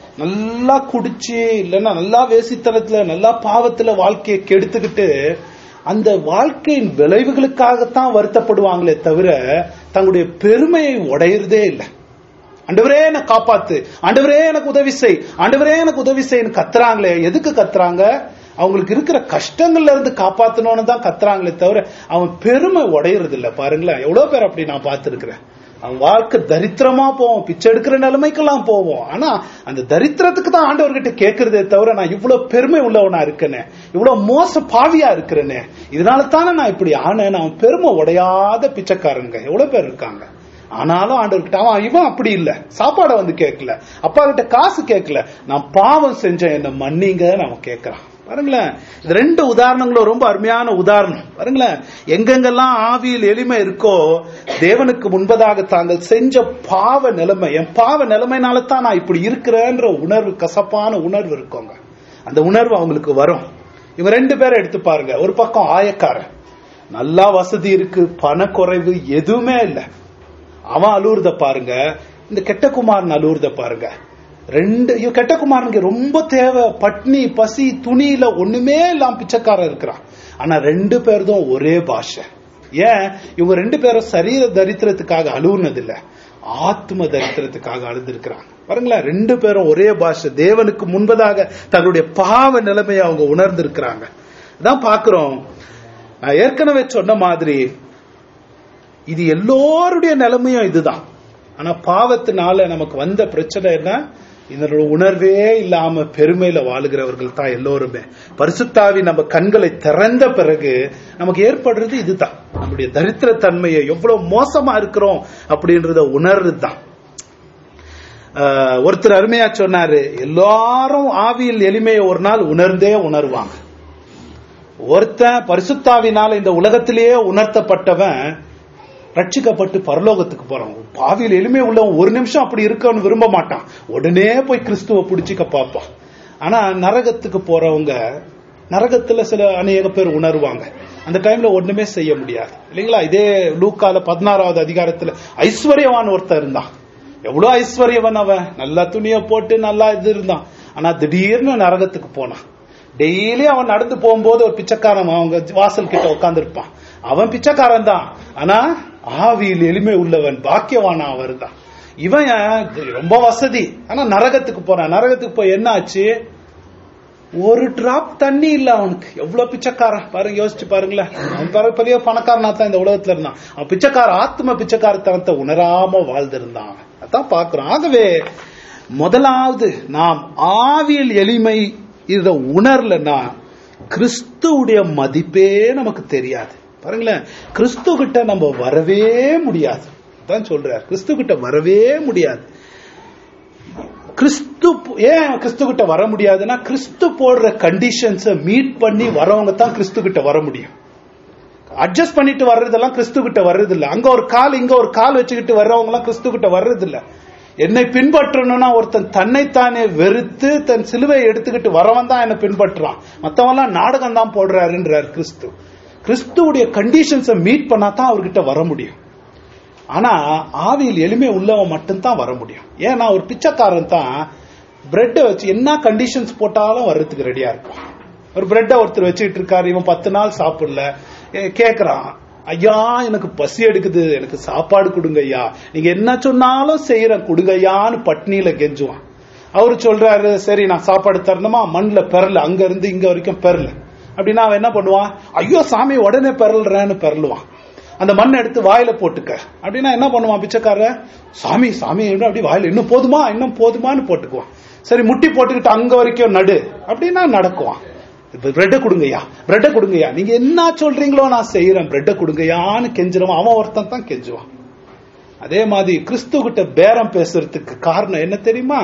நல்லா குடிச்சு இல்லைன்னா நல்லா வேசித்தனத்துல நல்லா பாவத்துல வாழ்க்கையை கெடுத்துக்கிட்டு அந்த வாழ்க்கையின் விளைவுகளுக்காகத்தான் வருத்தப்படுவாங்களே தவிர தங்களுடைய பெருமையை உடையறதே இல்லை ஆண்டவரே என்ன காப்பாத்து ஆண்டவரே எனக்கு உதவி செய் ஆண்டவரே எனக்கு உதவி செய்யு கத்துறாங்களே எதுக்கு கத்துறாங்க அவங்களுக்கு இருக்கிற கஷ்டங்கள்ல இருந்து காப்பாத்தணும்னு தான் கத்துறாங்களே தவிர அவன் பெருமை உடையறது இல்ல பாருங்களேன் எவ்வளவு பேர் அப்படி நான் பார்த்திருக்கிறேன் அவன் வாழ்க்கை தரித்திரமா போவோம் பிச்சை எடுக்கிற நிலைமைக்கெல்லாம் போவோம் ஆனா அந்த தரித்திரத்துக்கு தான் ஆண்டவர்கிட்ட கேட்கறதே தவிர நான் இவ்வளவு பெருமை உள்ளவனா இருக்கனே இவ்வளவு மோச பாவியா இருக்கிறேனே இதனால தானே நான் இப்படி ஆனேன் நான் பெருமை உடையாத பிச்சைக்காரங்க எவ்வளவு பேர் இருக்காங்க ஆனாலும் ஆண்டவர்கிட்ட அவன் இவன் அப்படி இல்ல சாப்பாட வந்து கேட்கல அப்பா கிட்ட காசு கேட்கல நான் பாவம் செஞ்சேன் என்ன மன்னிங்க அவன் கேட்கறான் பாருங்களேன் இது ரெண்டு உதாரணங்களும் ரொம்ப அருமையான உதாரணம் பாருங்களேன் எங்கெங்கெல்லாம் ஆவியில் எளிமை இருக்கோ தேவனுக்கு முன்பதாக தாங்கள் செஞ்ச பாவ நிலைமை என் பாவ நிலைமைனால தான் நான் இப்படி இருக்கிறேன்ற உணர்வு கசப்பான உணர்வு இருக்கோங்க அந்த உணர்வு அவங்களுக்கு வரும் இவங்க ரெண்டு பேரை எடுத்து பாருங்க ஒரு பக்கம் ஆயக்காரன் நல்லா வசதி இருக்கு பணக்குறைவு எதுவுமே இல்லை அவன் அலூர்த பாருங்க இந்த கெட்ட குமாரன் அலூர்த பாருங்க ரெண்டு இவ கெட்ட குமாரனுக்கு ரொம்ப தேவை பட்னி பசி துணியில ஒண்ணுமே இல்லாம பிச்சைக்காரன் இருக்கிறான் ஆனா ரெண்டு பேர்தும் ஒரே பாஷை ஏன் இவங்க ரெண்டு பேரும் சரீர தரித்திரத்துக்காக அழுவுனது இல்ல ஆத்ம தரித்திரத்துக்காக அழுந்திருக்கிறாங்க பாருங்களேன் ரெண்டு பேரும் ஒரே பாஷை தேவனுக்கு முன்பதாக தங்களுடைய பாவ நிலைமையை அவங்க உணர்ந்திருக்கிறாங்க அதான் பாக்குறோம் நான் ஏற்கனவே சொன்ன மாதிரி இது எல்லோருடைய நிலைமையும் இதுதான் ஆனா பாவத்தினால நமக்கு வந்த பிரச்சனை என்ன இதனோட உணர்வே இல்லாம பெருமையில வாழுகிறவர்கள் தான் எல்லோருமே பரிசுத்தாவி நம்ம கண்களை திறந்த பிறகு நமக்கு ஏற்படுறது இதுதான் நம்முடைய தரித்திர தன்மையை எவ்வளவு மோசமா இருக்கிறோம் அப்படின்றத உணர்றது தான் அஹ், ஒருத்தர் அருமையா சொன்னாரு எல்லாரும் ஆவியில் எளிமையை ஒரு நாள் உணர்ந்தே உணர்வாங்க ஒருத்தன் பரிசுத்தாவினால இந்த உலகத்திலேயே உணர்த்தப்பட்டவன் ரட்சிக்கப்பட்டு பரலோகத்துக்கு போறான் பாவியில் எளிமை உள்ளவன் ஒரு நிமிஷம் அப்படி இருக்கணும்னு விரும்ப மாட்டான் உடனே போய் கிறிஸ்துவ பிடிச்சிக்க பார்ப்பான் ஆனா நரகத்துக்கு போறவங்க நரகத்துல சில அநேக பேர் உணர்வாங்க அந்த டைம்ல ஒண்ணுமே செய்ய முடியாது இல்லைங்களா இதே லூக்கால பதினாறாவது அதிகாரத்துல ஐஸ்வர்யவான் ஒருத்தன் இருந்தான் எவ்வளவு ஐஸ்வர்யவன் அவன் நல்லா துணியை போட்டு நல்லா இது இருந்தான் ஆனா திடீர்னு நரகத்துக்கு போனான் டெய்லி அவன் நடந்து போகும்போது ஒரு பிச்சைக்காரன் அவங்க வாசல் கிட்ட உட்கார்ந்து இருப்பான் அவன் பிச்சைக்காரன் தான் ஆனா ஆவியில் எளிமை உள்ளவன் பாக்கியவானா அவர் தான் இவன் ரொம்ப வசதி ஆனா நரகத்துக்கு போறான் நரகத்துக்கு போய் என்ன ஆச்சு ஒரு டிராப் தண்ணி இல்ல அவனுக்கு எவ்வளவு பிச்சைக்காரன் பாருங்க யோசிச்சு பாருங்களேன் அவன் பாரு பெரிய பணக்காரனா தான் இந்த உலகத்துல இருந்தான் அவன் பிச்சைக்கார ஆத்ம பிச்சைக்காரத்தனத்தை உணராம வாழ்ந்திருந்தான் அவன் அதான் பாக்குறோம் ஆகவே முதலாவது நாம் ஆவியல் எளிமை இத உணரலன்னா கிறிஸ்துவுடைய மதிப்பே நமக்கு தெரியாது பாருங்களேன் கிறிஸ்து கிட்ட நம்ம வரவே முடியாது தான் சொல்றார் கிறிஸ்து கிட்ட வரவே முடியாது கிறிஸ்து ஏன் கிறிஸ்து கிட்ட வர முடியாதுன்னா கிறிஸ்து போடுற கண்டிஷன்ஸை மீட் பண்ணி வரவங்க தான் கிறிஸ்து கிட்ட வர முடியும் அட்ஜஸ்ட் பண்ணிட்டு வர்றதெல்லாம் கிறிஸ்து கிட்ட வர்றது இல்ல அங்க ஒரு கால் இங்க ஒரு கால் வச்சுக்கிட்டு வர்றவங்க எல்லாம் கிறிஸ்து கிட்ட வர்றது இல்ல என்னை பின்பற்றணும்னா ஒருத்தன் தன்னைத்தானே வெறுத்து தன் சிலுவையை எடுத்துக்கிட்டு வரவன் தான் என்னை பின்பற்றுறான் மத்தவன்லாம் நாடகம் தான் போடுறாருன்றார் கிறிஸ்து கிறிஸ்துவுடைய கண்டிஷன்ஸை மீட் பண்ணா தான் அவர்கிட்ட வர முடியும் ஆனா ஆவியில் எளிமை உள்ளவன் மட்டும்தான் வர முடியும் ஏன்னா ஒரு பிச்சைக்காரன் தான் பிரெட்டை வச்சு என்ன கண்டிஷன்ஸ் போட்டாலும் வர்றதுக்கு ரெடியா இருப்பான் ஒரு பிரெட்டை ஒருத்தர் வச்சுக்கிட்டு இருக்காரு இவன் பத்து நாள் சாப்பிடல ஏ, கேக்குறான் ஐயா எனக்கு பசி எடுக்குது எனக்கு சாப்பாடு கொடுங்க ஐயா நீங்க என்ன சொன்னாலும் செய்யறேன் கொடுங்க ஐயான்னு பட்னியில கெஞ்சுவான் அவரு சொல்றாரு சரி நான் சாப்பாடு தரணுமா மண்ணுல பெறல அங்க இருந்து இங்க வரைக்கும் பெறல அப்படின்னா அவன் என்ன பண்ணுவான் ஐயோ சாமி உடனே பெறல்றேன்னு பெறலுவான் அந்த மண்ணை எடுத்து வாயில போட்டுக்க அப்படின்னா என்ன பண்ணுவான் பிச்சைக்காரன் சாமி சாமி இன்னும் அப்படி வாயில இன்னும் போதுமா இன்னும் போதுமான்னு போட்டுக்குவான் சரி முட்டி போட்டுக்கிட்டு அங்க வரைக்கும் நடு அப்படின்னா நடக்குவான் பிரெட்டை கொடுங்கய்யா பிரெட்டை கொடுங்கய்யா நீங்க என்ன சொல்றீங்களோ நான் செய்யறேன் பிரெட்டை கொடுங்கய்யான்னு கெஞ்சிருவான் அவன் ஒருத்தன் தான் கெஞ்சுவான் அதே மாதிரி கிறிஸ்து கிட்ட பேரம் பேசுறதுக்கு காரணம் என்ன தெரியுமா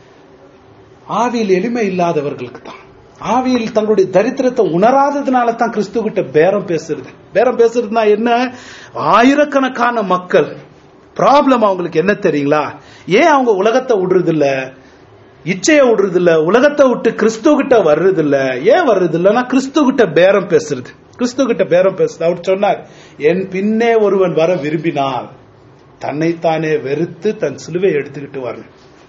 ஆவியில் எளிமை இல்லாதவர்களுக்கு தான் ஆவியில் தங்களுடைய தரித்திரத்தை உணராததுனால தான் கிறிஸ்து கிட்ட பேரம் பேசுறது பேரம் பேசுறதுனா என்ன ஆயிரக்கணக்கான மக்கள் ப்ராப்ளம் அவங்களுக்கு என்ன தெரியுங்களா ஏன் அவங்க உலகத்தை விடுறது இல்ல இச்சைய விடுறது இல்ல உலகத்தை விட்டு கிறிஸ்து கிட்ட வர்றது இல்ல ஏன் வர்றது இல்லைன்னா கிறிஸ்து கிட்ட பேரம் பேசுறது கிறிஸ்து கிட்ட பேரம் பேசுறது அவர் சொன்னார் என் பின்னே ஒருவன் வர விரும்பினால் தன்னைத்தானே வெறுத்து தன் சிலுவை எடுத்துக்கிட்டு வரணும்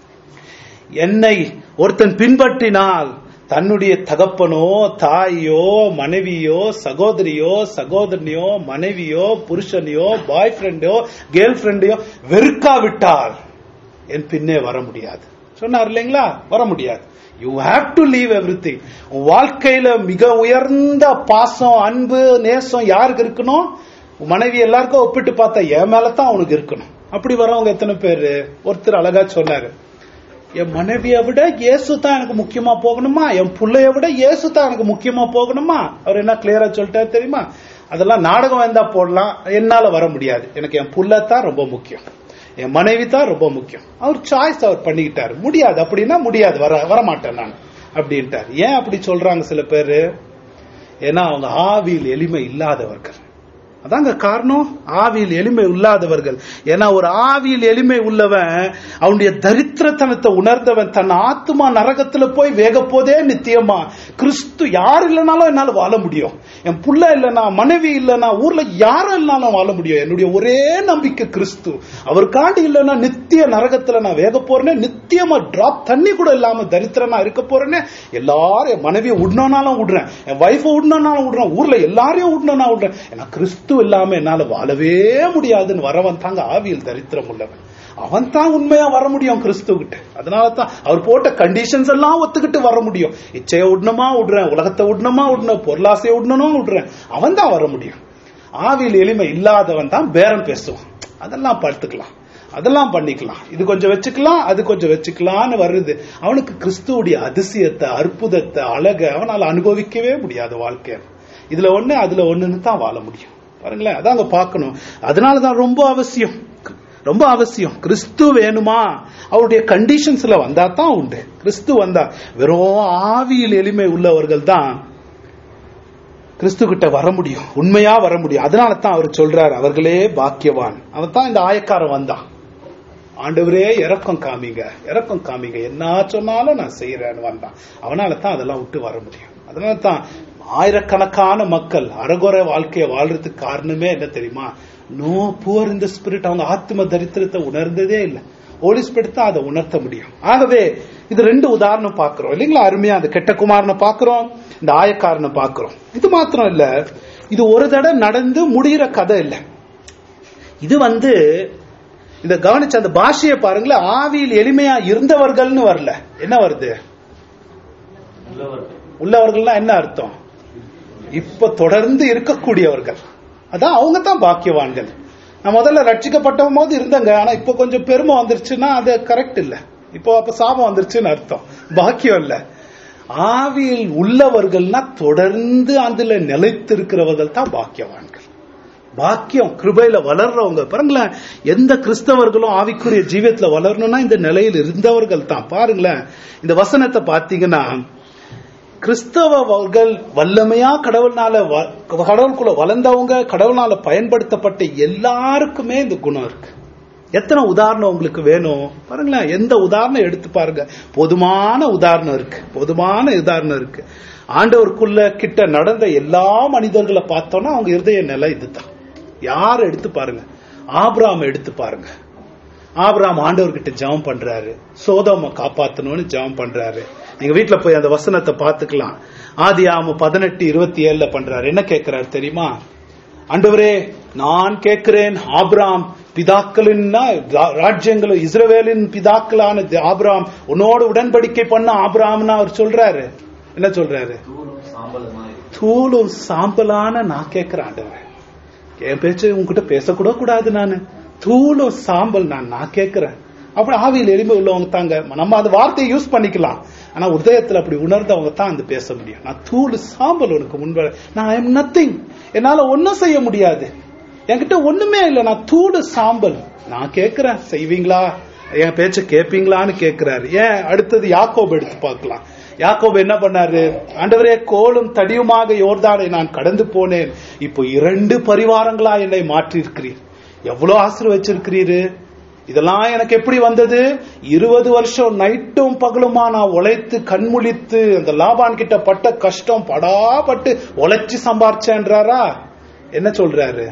என்னை ஒருத்தன் பின்பற்றினால் தன்னுடைய தகப்பனோ தாயோ மனைவியோ சகோதரியோ சகோதரனையோ மனைவியோ புருஷனையோ பாய் ஃப்ரெண்டோ கேர்ள் ஃப்ரெண்டையோ வெறுக்காவிட்டால் என் பின்னே வர முடியாது சொன்னார் இல்லைங்களா வர முடியாது you have to leave everything வாழ்க்கையில மிக உயர்ந்த பாசம் அன்பு நேசம் யாருக்கு இருக்கணும் உன் மனைவி எல்லாருக்கும் ஒப்பிட்டு பார்த்தா என் மேலதான் அவனுக்கு இருக்கணும் அப்படி வரவங்க எத்தனை பேரு ஒருத்தர் அழகா சொன்னாரு என் மனைவியை விட இயேசு தான் எனக்கு முக்கியமா போகணுமா என் பிள்ளைய விட இயேசு தான் எனக்கு முக்கியமா போகணுமா அவர் என்ன கிளியரா சொல்லிட்டாரு தெரியுமா அதெல்லாம் நாடகம் வந்தா போடலாம் என்னால வர முடியாது எனக்கு என் புள்ள தான் ரொம்ப முக்கியம் என் மனைவி தான் ரொம்ப முக்கியம் அவர் சாய்ஸ் அவர் பண்ணிக்கிட்டாரு முடியாது அப்படின்னா முடியாது வர வர மாட்டேன் நான் அப்படின்ட்டார் ஏன் அப்படி சொல்றாங்க சில பேரு ஏன்னா அவங்க ஆவியில் எளிமை இல்லாதவர்கள் அதாங்க காரணம் ஆவியில் எளிமை இல்லாதவர்கள் ஏன்னா ஒரு ஆவியில் எளிமை உள்ளவன் அவனுடைய தரித்திரத்தனத்தை உணர்ந்தவன் தன் ஆத்மா நரகத்துல போய் வேக போதே நித்தியமா கிறிஸ்து யார் இல்லைனாலும் என்னால வாழ முடியும் என் புள்ள இல்லைனா மனைவி இல்லைனா ஊர்ல யாரும் இல்லைனாலும் வாழ முடியும் என்னுடைய ஒரே நம்பிக்கை கிறிஸ்து அவர் காண்டி இல்லைன்னா நித்திய நரகத்துல நான் வேக போறேனே நித்தியமா டிராப் தண்ணி கூட இல்லாம தரித்திரனா இருக்க போறேனே எல்லாரும் என் மனைவியை விடணும்னாலும் விடுறேன் என் வைஃபை விடணும்னாலும் விடுறேன் ஊர்ல எல்லாரையும் விடணும்னா விடுறேன் ஏன்னா கிறிஸ்து இல்லாம என்னால வாழவே முடியாதுன்னு வரவன் தாங்க ஆவியில் தரித்திரம் உள்ளவன் அவன் தான் உண்மையா வர முடியும் கிறிஸ்து கிட்ட அதனால தான் அவர் போட்ட கண்டிஷன்ஸ் எல்லாம் ஒத்துக்கிட்டு வர முடியும் இச்சைய விடணுமா விடுறேன் உலகத்தை விடணுமா விடணும் பொருளாசையை விடணும் விடுறேன் அவன் தான் வர முடியும் ஆவியில் எளிமை இல்லாதவன் தான் பேரம் பேசுவான் அதெல்லாம் படுத்துக்கலாம் அதெல்லாம் பண்ணிக்கலாம் இது கொஞ்சம் வச்சுக்கலாம் அது கொஞ்சம் வச்சுக்கலாம்னு வருது அவனுக்கு கிறிஸ்துவுடைய அதிசயத்தை அற்புதத்தை அழக அவனால அனுபவிக்கவே முடியாது வாழ்க்கைய இதுல ஒண்ணு அதுல ஒண்ணுன்னு தான் வாழ முடியும் பாருங்களேன் அதான் அங்க பார்க்கணும் அதனாலதான் ரொம்ப அவசியம் ரொம்ப அவசியம் கிறிஸ்து வேணுமா அவருடைய கண்டிஷன்ஸ்ல வந்தா தான் உண்டு கிறிஸ்து வந்தா வெறும் ஆவியில் எளிமை உள்ளவர்கள் தான் கிறிஸ்து கிட்ட வர முடியும் உண்மையா வர முடியும் அதனால தான் அவர் சொல்றார் அவர்களே பாக்கியவான் அவன் தான் இந்த ஆயக்காரன் வந்தான் ஆண்டவரே இறக்கம் காமிங்க இறக்கம் காமிங்க என்ன சொன்னாலும் நான் செய்யறேன்னு வந்தான் அவனால தான் அதெல்லாம் விட்டு வர முடியும் அதனால தான் ஆயிரக்கணக்கான மக்கள் அறகுறை வாழ்க்கையை வாழ்றதுக்கு காரணமே என்ன தெரியுமா நோ புவர் இந்த ஸ்பிரிட் அவங்க ஆத்ம தரித்திரத்தை உணர்ந்ததே இல்லை ஹோலி ஸ்பிரிட் தான் அதை உணர்த்த முடியும் ஆகவே இது ரெண்டு உதாரணம் பாக்குறோம் இல்லைங்களா அருமையா அந்த கெட்ட குமாரனை பாக்குறோம் இந்த ஆயக்காரனை பாக்குறோம் இது மாத்திரம் இல்ல இது ஒரு தடவை நடந்து முடிகிற கதை இல்லை இது வந்து இந்த கவனிச்ச அந்த பாஷையை பாருங்களேன் ஆவியில் எளிமையா இருந்தவர்கள்னு வரல என்ன வருது உள்ளவர்கள்னா என்ன அர்த்தம் இப்ப தொடர்ந்து இருக்கக்கூடியவர்கள் அதான் அவங்க தான் பாக்கியவான்கள் நான் முதல்ல ரட்சிக்கப்பட்ட போது இருந்தங்க ஆனா இப்ப கொஞ்சம் பெருமை வந்துருச்சுன்னா அது கரெக்ட் இல்ல இப்போ அப்ப சாபம் வந்துருச்சுன்னு அர்த்தம் பாக்கியம் இல்ல ஆவியில் உள்ளவர்கள்னா தொடர்ந்து அதுல நிலைத்திருக்கிறவர்கள் தான் பாக்கியவான்கள் பாக்கியம் கிருபையில வளர்றவங்க பாருங்களேன் எந்த கிறிஸ்தவர்களும் ஆவிக்குரிய ஜீவியத்துல வளரணும்னா இந்த நிலையில் இருந்தவர்கள் தான் பாருங்களேன் இந்த வசனத்தை பாத்தீங்கன்னா கிறிஸ்தவர்கள் வல்லமையா கடவுள்னால வ- கடவுளுக்குள்ள வளர்ந்தவங்க கடவுள்னால பயன்படுத்தப்பட்ட எல்லாருக்குமே இந்த குணம் இருக்கு எத்தனை உதாரணம் உங்களுக்கு வேணும் பாருங்களேன் எந்த உதாரணம் எடுத்து பாருங்க போதுமான உதாரணம் இருக்கு போதுமான உதாரணம் இருக்கு ஆண்டவருக்குள்ள கிட்ட நடந்த எல்லா மனிதர்களை பார்த்தோம்னா அவங்க இருதய நிலை இதுதான் யார் எடுத்து பாருங்க ஆபிராம் எடுத்து பாருங்க ஆபிராம் ஆண்டவர்கிட்ட ஜெபம் பண்றாரு சோதோம காப்பாத்தணும்னு ஜெபம் பண்றாரு நீங்க வீட்ல போய் அந்த வசனத்தை பாத்துக்கலாம் ஆதி ஆம பதினெட்டு இருபத்தி ஏழுல பண்றாரு என்ன கேட்கிறாரு தெரியுமா ஆண்டவரே நான் கேட்கிறேன் ஆபிராம் பிதாக்களின்னா ரா- ராஜ்யங்களும் இஸ்ரவேலின் பிதாக்களான தி- ஆபிராம் உன்னோடு உடன்படிக்கை பண்ண ஆபிராம்னு அவர் சொல்றாரு என்ன சொல்றாரு தூரம் சாம்பலுமாய் தூளும் சாம்பலான நான் கேட்கிறேன் ஆண்டவரே என் பேச்சு உங்ககிட்ட பேசக்கூட கூடாது நானு தூளும் சாம்பல் நான் நான் கேட்கிறேன் அப்படி ஆவியில் எளிமை உள்ளவங்க தாங்க நம்ம அந்த வார்த்தையை யூஸ் பண்ணிக்கலாம் ஆனா உதயத்துல அப்படி உணர்ந்தவங்க தான் அந்த பேச முடியும் நான் தூள் சாம்பல் உனக்கு முன்பு நான் ஐம் நத்திங் என்னால ஒன்னும் செய்ய முடியாது என்கிட்ட ஒண்ணுமே இல்லை நான் தூடு சாம்பல் நான் கேட்கிறேன் செய்வீங்களா என் பேச்ச கேட்பீங்களான்னு கேட்கிறாரு ஏன் அடுத்தது யாக்கோப் எடுத்து பார்க்கலாம் யாக்கோப் என்ன பண்ணாரு ஆண்டவரே கோலும் தடியுமாக யோர்தானை நான் கடந்து போனேன் இப்போ இரண்டு பரிவாரங்களா என்னை மாற்றி இருக்கிறீர் எவ்வளவு ஆசீர்வச்சிருக்கிறீரு இதெல்லாம் எனக்கு எப்படி வந்தது இருபது வருஷம் நைட்டும் பகலுமா நான் உழைத்து கண்முழித்து அந்த லாபான் கிட்ட பட்ட கஷ்டம் படாபட்டு உழைச்சு சம்பாரிச்சேன்றாரா என்ன சொல்றாரு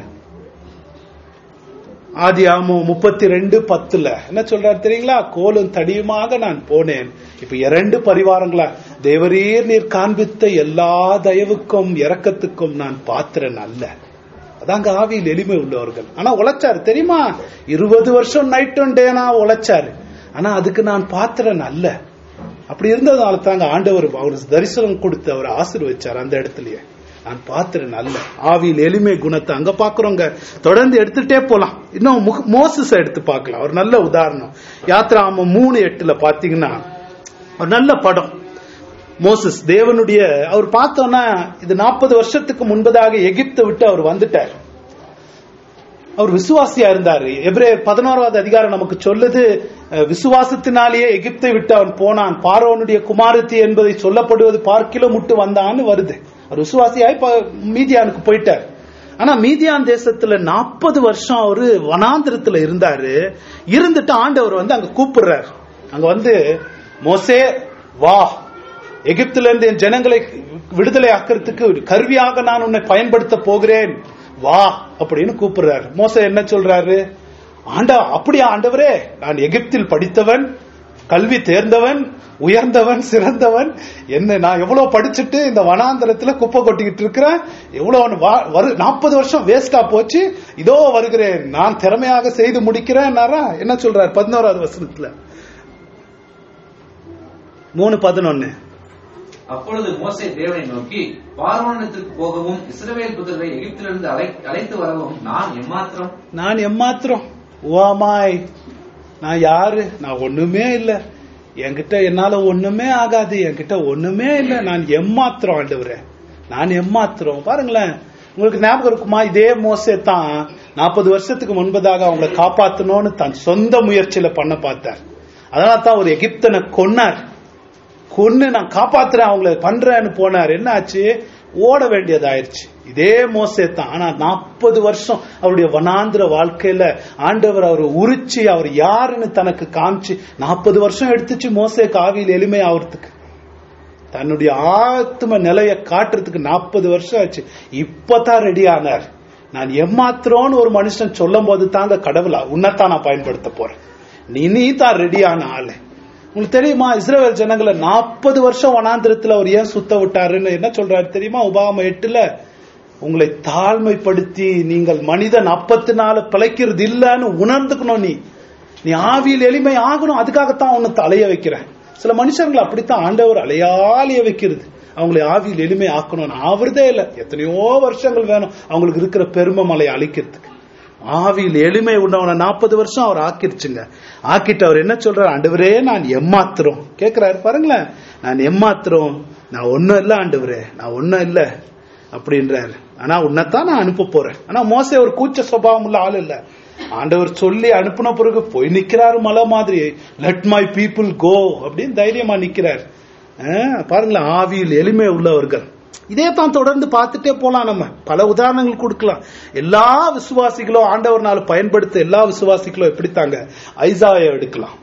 ஆதி ஆமோ முப்பத்தி ரெண்டு பத்துல என்ன சொல்றாரு தெரியுங்களா கோலும் தடியுமாக நான் போனேன் இப்ப இரண்டு பரிவாரங்களா தேவரீர் நீர் காண்பித்த எல்லா தயவுக்கும் இரக்கத்துக்கும் நான் பாத்திரன் அல்ல அதாங்க ஆவியில் எளிமை உள்ளவர்கள் ஆனா உழைச்சாரு தெரியுமா இருபது வருஷம் நைட்டும் டேனா உழைச்சாரு ஆனா அதுக்கு நான் பாத்திரன் அல்ல அப்படி இருந்ததுனால தாங்க ஆண்டவர் அவர் தரிசனம் கொடுத்து அவர் ஆசீர்வச்சார் அந்த இடத்துலயே நான் பாத்திரன் அல்ல ஆவியில் எளிமை குணத்தை அங்க பாக்குறோங்க தொடர்ந்து எடுத்துட்டே போலாம் இன்னும் மோசஸ் எடுத்து பார்க்கலாம் ஒரு நல்ல உதாரணம் யாத்ராம மூணு எட்டுல பாத்தீங்கன்னா ஒரு நல்ல படம் மோசஸ் தேவனுடைய அவர் பார்த்தோன்னா இது நாற்பது வருஷத்துக்கு முன்பதாக எகிப்தை விட்டு அவர் வந்துட்டார் அவர் விசுவாசியா இருந்தாரு எப்ரேயர் பதினோராவது அதிகாரம் நமக்கு சொல்லுது அஹ், விசுவாசத்தினாலேயே எகிப்தை விட்டு அவன் போனான் பார்வோனுடைய குமாரத்தி என்பதை சொல்லப்படுவது பார்க்கிலோ முட்டு வந்தான்னு வருது அவர் விசுவாசியாய் ப- மீதியானுக்கு போயிட்டார் ஆனா மீதியான் தேசத்துல நாற்பது வருஷம் அவரு வனாந்திரத்துல இருந்தாரு இருந்துட்டு ஆண்டவர் வந்து அங்க கூப்பிடுறாரு அங்க வந்து மோசே வா எகிப்துல இருந்து என் ஜனங்களை விடுதலை ஆக்கிறதுக்கு கருவியாக நான் உன்னை பயன்படுத்த போகிறேன் வா அப்படின்னு கூப்பிடுறாரு மோச என்ன சொல்றாரு ஆண்டா அப்படியா ஆண்டவரே நான் எகிப்தில் படித்தவன் கல்வி தேர்ந்தவன் உயர்ந்தவன் சிறந்தவன் என்ன நான் எவ்வளவு படிச்சுட்டு இந்த வனாந்தரத்துல குப்பை கொட்டிக்கிட்டு இருக்கிறேன் எவ்வளவு நாற்பது வருஷம் வேஸ்டா போச்சு இதோ வருகிறேன் நான் திறமையாக செய்து முடிக்கிறேன் என்ன சொல்றாரு பதினோராவது வசனத்துல மூணு பதினொன்னு அப்பொழுது மோசே தேவனை நோக்கி பார்வோனத்திற்கு போகவும் இஸ்ரவேல் புதர்களை எகிப்திலிருந்து அழை- அழைத்து வரவும் நான் எம்மாத்திரம் நான் எம்மாத்திரம் ஓமாய் நான் யாரு நான் ஒண்ணுமே இல்ல என்கிட்ட என்னால ஒண்ணுமே ஆகாது என்கிட்ட ஒண்ணுமே இல்ல நான் எம்மாத்திரம் ஆண்டவரே நான் எம்மாத்திரம் பாருங்களேன் உங்களுக்கு ஞாபகம் இருக்குமா இதே மோசே தான் நாற்பது வருஷத்துக்கு முன்பதாக அவங்கள காப்பாத்தணும்னு தன் சொந்த முயற்சியில பண்ண பார்த்தார் அதனால தான் ஒரு எகிப்தனை கொன்னார் கொன்னு நான் காப்பாத்துறேன் அவங்கள பண்றேன்னு போனார் என்ன ஆச்சு ஓட வேண்டியதாயிருச்சு இதே மோசே தான் ஆனா நாற்பது வருஷம் அவருடைய வனாந்திர வாழ்க்கையில ஆண்டவர் அவர் உரிச்சு அவர் யாருன்னு தனக்கு காமிச்சு நாற்பது வருஷம் எடுத்துச்சு மோசே காவியில் எளிமை ஆகிறதுக்கு தன்னுடைய ஆத்ம நிலையை காட்டுறதுக்கு நாற்பது வருஷம் ஆச்சு இப்பதான் ரெடி ஆனார் நான் எம்மாத்திரம்னு ஒரு மனுஷன் சொல்லும் போது தாங்க கடவுளா உன்னைத்தான் நான் பயன்படுத்த போறேன் நீ நீ தான் ரெடியான ஆளு உங்களுக்கு தெரியுமா இஸ்ரேல் ஜனங்களை நாற்பது வருஷம் வனாந்திரத்துல அவர் ஏன் சுத்த விட்டாருன்னு என்ன சொல்றாரு தெரியுமா உபாம எட்டுல உங்களை தாழ்மைப்படுத்தி நீங்கள் மனிதன் அப்பத்தினால பிழைக்கிறது இல்லைன்னு உணர்ந்துக்கணும் நீ நீ ஆவியில் எளிமை ஆகணும் அதுக்காகத்தான் உன்னை அலைய வைக்கிறேன் சில மனுஷங்களை அப்படித்தான் ஆண்டவர் அலையாலிய வைக்கிறது அவங்களை ஆவியில் எளிமை ஆக்கணும் ஆவறதே இல்லை எத்தனையோ வருஷங்கள் வேணும் அவங்களுக்கு இருக்கிற பெருமை மலையை அழிக்கிறதுக்கு ஆவியில் எளிமை உண்டவனை நாற்பது வருஷம் அவர் ஆக்கிருச்சுங்க ஆக்கிட்டு அவர் என்ன சொல்றாரு ஆண்டவரே நான் எம்மாத்திரம் கேட்கிறாரு பாருங்களேன் நான் எம்மாத்திரம் நான் ஒன்னும் இல்ல ஆண்டவரே நான் ஒன்னும் இல்ல அப்படின்றாரு ஆனா உன்னைத்தான் நான் அனுப்ப போறேன் ஆனா மோசே ஒரு கூச்ச சுபாவம் உள்ள ஆள் இல்ல ஆண்டவர் சொல்லி அனுப்புன பிறகு போய் நிக்கிறாரு மலை மாதிரி லெட் மை பீப்புள் கோ அப்படின்னு தைரியமா நிக்கிறார் அஹ், பாருங்களேன் ஆவியில் எளிமை உள்ளவர்கள் இதே தான் தொடர்ந்து பார்த்துட்டே போலாம் நம்ம பல உதாரணங்கள் கொடுக்கலாம் எல்லா விசுவாசிகளும் ஆண்டவர்னால பயன்படுத்த எல்லா விசுவாசிகளும் எப்படித்தாங்க ஐசாயா எடுக்கலாம்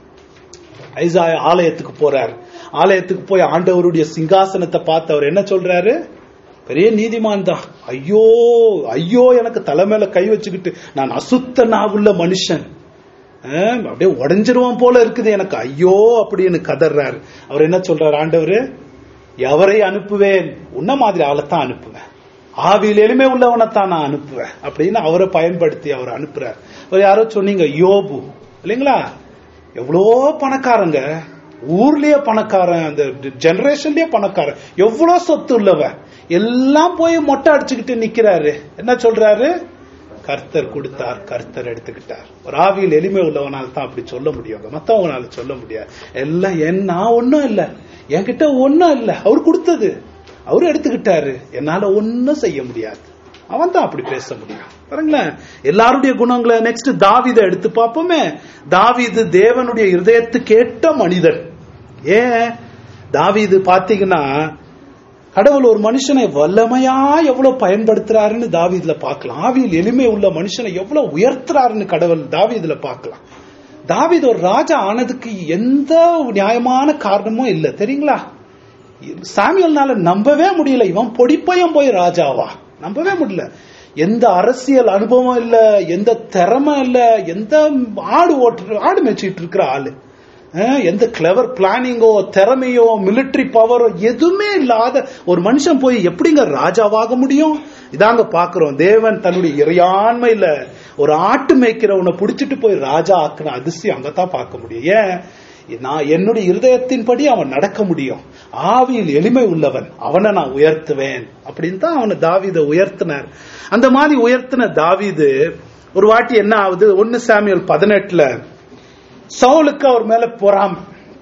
ஐசாயா ஆலயத்துக்கு போறார் ஆலயத்துக்கு போய் ஆண்டவருடைய சிங்காசனத்தை பார்த்து அவர் என்ன சொல்றாரு பெரிய நீதிமான் தான் ஐயோ ஐயோ எனக்கு தலைமையில கை வச்சுக்கிட்டு நான் அசுத்த நாவுள்ள மனுஷன் ஆஹ், அப்படியே உடஞ்சிருவான் போல இருக்குது எனக்கு ஐயோ அப்படின்னு கதறாரு அவர் என்ன சொல்றாரு ஆண்டவரு எவரை அனுப்புவேன் உன்ன மாதிரி ஆளைத்தான் அனுப்புவேன் ஆவியில் எளிமை உள்ளவனைத்தான் நான் அனுப்புவேன் அப்படின்னு அவரை பயன்படுத்தி அவர் அனுப்புறார் அவர் யாரோ சொன்னீங்க யோபு இல்லைங்களா எவ்வளோ பணக்காரங்க ஊர்லயே பணக்காரன் அந்த ஜெனரேஷன்லயே பணக்காரன் எவ்வளவு சொத்து உள்ளவன் எல்லாம் போய் மொட்டை அடிச்சுக்கிட்டு நிக்கிறாரு என்ன சொல்றாரு கர்த்தர் கொடுத்தார் கர்த்தர் எடுத்துக்கிட்டார் ஒரு ஆவியில் எளிமை உள்ளவனால தான் அப்படி சொல்ல முடியும் மத்தவங்களால சொல்ல முடியாது எல்லாம் என் நான் ஒண்ணும் இல்ல என்கிட்ட ஒண்ணும் இல்ல அவர் கொடுத்தது அவர் எடுத்துக்கிட்டாரு என்னால ஒண்ணும் செய்ய முடியாது அவன் தான் அப்படி பேச முடியும் பாருங்களேன் எல்லாருடைய குணங்களை நெக்ஸ்ட் தாவீத எடுத்து பார்ப்போமே தாவீது தேவனுடைய இருதயத்துக்கு ஏற்ற மனிதன் ஏன் தாவீது பாத்தீங்கன்னா கடவுள் ஒரு மனுஷனை வல்லமையா எவ்வளவு பயன்படுத்துறாருன்னு தாவீதுல பார்க்கலாம் ஆவியில் எளிமை உள்ள மனுஷனை எவ்வளவு உயர்த்துறாருன்னு கடவுள் தாவீதுல பார்க்கலாம் தாவீது ஒரு ராஜா ஆனதுக்கு எந்த நியாயமான காரணமும் இல்லை தெரியுங்களா சாமியல்னால நம்பவே முடியல இவன் பொடிப்பையும் போய் ராஜாவா நம்பவே முடியல எந்த அரசியல் அனுபவம் இல்ல எந்த திறமை இல்ல எந்த ஆடு ஓட்டு ஆடு மேய்ச்சிட்டு இருக்கிற ஆளு அஹ், எந்த கிளவர் பிளானிங்கோ திறமையோ மிலிட்டரி பவரோ எதுவுமே இல்லாத ஒரு மனுஷன் போய் எப்படிங்க ராஜாவாக முடியும் இதாங்க பாக்குறோம் தேவன் தன்னுடைய இறையாண்மையில ஒரு ஆட்டு மேய்க்கிறவனை புடிச்சிட்டு போய் ராஜா ஆக்குன அதிசயம் அங்கதான் பார்க்க முடியும் ஏன் நான் என்னுடைய இருதயத்தின்படி அவன் நடக்க முடியும் ஆவியில் எளிமை உள்ளவன் அவனை நான் உயர்த்துவேன் அப்படின்னு தான் அவனை தாவீத உயர்த்தினார் அந்த மாதிரி உயர்த்தின தாவீது ஒரு வாட்டி என்ன ஆகுது ஒன்னு சாமியல் பதினெட்டுல சவுலுக்கு அவர் மேல பொறாம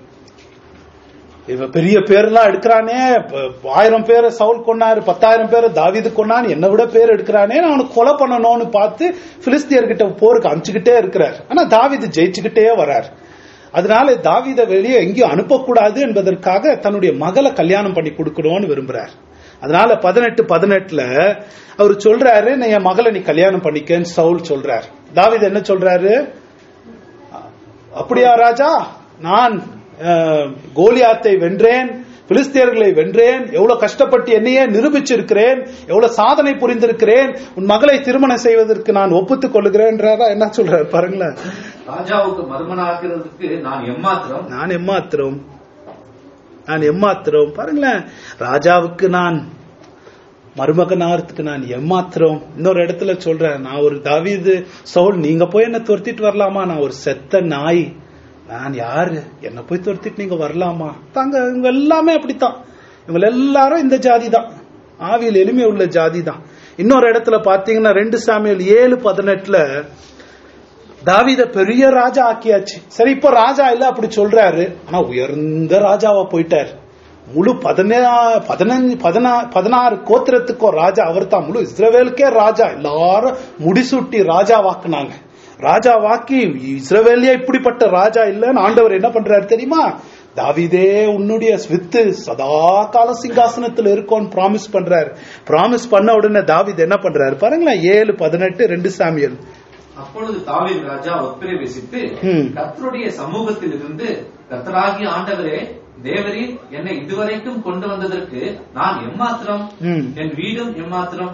இவ பெரிய பேரெல்லாம் எடுக்கிறானே ப- ஆயிரம் பேரை சவுல் கொன்னாரு பத்தாயிரம் பேரை தாவீது கொன்னான்னு என்னை விட பேர் எடுக்கிறானே நான் அவனை கொலை பண்ணணும்னு பார்த்து பிலிஸ்தியர்கிட்ட போருக்கு அனுப்பிச்சுக்கிட்டே இருக்கிறார் ஆனா தாவீது ஜெயிச்சுக்கிட்டே வரார் அதனால தாவீதை வெளியே எங்கேயும் அனுப்பக்கூடாது என்பதற்காக தன்னுடைய மகளை கல்யாணம் பண்ணி கொடுக்கணும்னு விரும்புறார் அதனால பதினெட்டு பதினெட்டுல அவர் சொல்றாரு "நீ என் மகளை நீ கல்யாணம் பண்ணிக்கன்னு சவுல் சொல்றார் தாவீது என்ன சொல்றாரு அப்படியா ராஜா நான் அஹ், கோலியாத்தை வென்றேன் பிலிஸ்தியர்களை வென்றேன் எவ்வளவு கஷ்டப்பட்டு என்னையே நிரூபிச்சிருக்கிறேன் எவ்வளவு சாதனை புரிந்திருக்கிறேன் உன் மகளை திருமணம் செய்வதற்கு நான் ஒப்புத்துக் கொள்ளுகிறேன்றாரா என்ன சொல்றாரு பாருங்களேன் ராஜாவுக்கு மருமனாக்குறதுக்கு நான் எம்மாத்திரம் நான் எம்மாத்திரம் நான் எம்மாத்திரம் பாருங்களேன் ராஜாவுக்கு நான் மருமகனாகிறதுக்கு நான் எம்மாத்திரம் இன்னொரு இடத்துல சொல்றேன் நான் ஒரு தாவீது சவுல் நீங்க போய் என்ன துரத்திட்டு வரலாமா நான் ஒரு செத்த நாய் நான் யாரு என்ன போய் துரத்திட்டு நீங்க வரலாமா தாங்க இவங்க எல்லாமே அப்படித்தான் இவங்க எல்லாரும் இந்த ஜாதி தான் ஆவியில் எளிமை உள்ள ஜாதி தான் இன்னொரு இடத்துல பாத்தீங்கன்னா ரெண்டு சாமியல் ஏழு பதினெட்டுல தாவீத பெரிய ராஜா ஆக்கியாச்சு சரி இப்ப ராஜா இல்ல அப்படி சொல்றாரு ஆனா உயர்ந்த ராஜாவா போயிட்டார் முழு பதினேழா பதினஞ்சு பதினா பதினாறு கோத்திரத்துக்கும் ராஜா அவர் தான் முழு இஸ்ரவேலுக்கே ராஜா எல்லாரும் முடிசூட்டி ராஜா வாக்குனாங்க ராஜா வாக்கி இஸ்ரவேலியா இப்படிப்பட்ட ராஜா இல்லைன்னு ஆண்டவர் என்ன பண்றாரு தெரியுமா தாவீதே உன்னுடைய வித்து சதா கால சிங்காசனத்தில் இருக்கும்னு ப்ராமிஸ் பண்றாரு ப்ராமிஸ் பண்ண உடனே தாவீது என்ன பண்றாரு பாருங்களேன் ஏழு பதினெட்டு ரெண்டு சாமியல் அப்பொழுது தாவீது ராஜா உத்பிரவேசித்து ம். கர்த்தருடைய சமூகத்தில் இருந்து கர்த்தராகிய ஆண்டவரே தேவரீர் என்னை இதுவரைக்கும் கொண்டு வந்ததற்கு நான் எம்மாத்திரம் ம். என் வீடும் எம்மாத்திரம்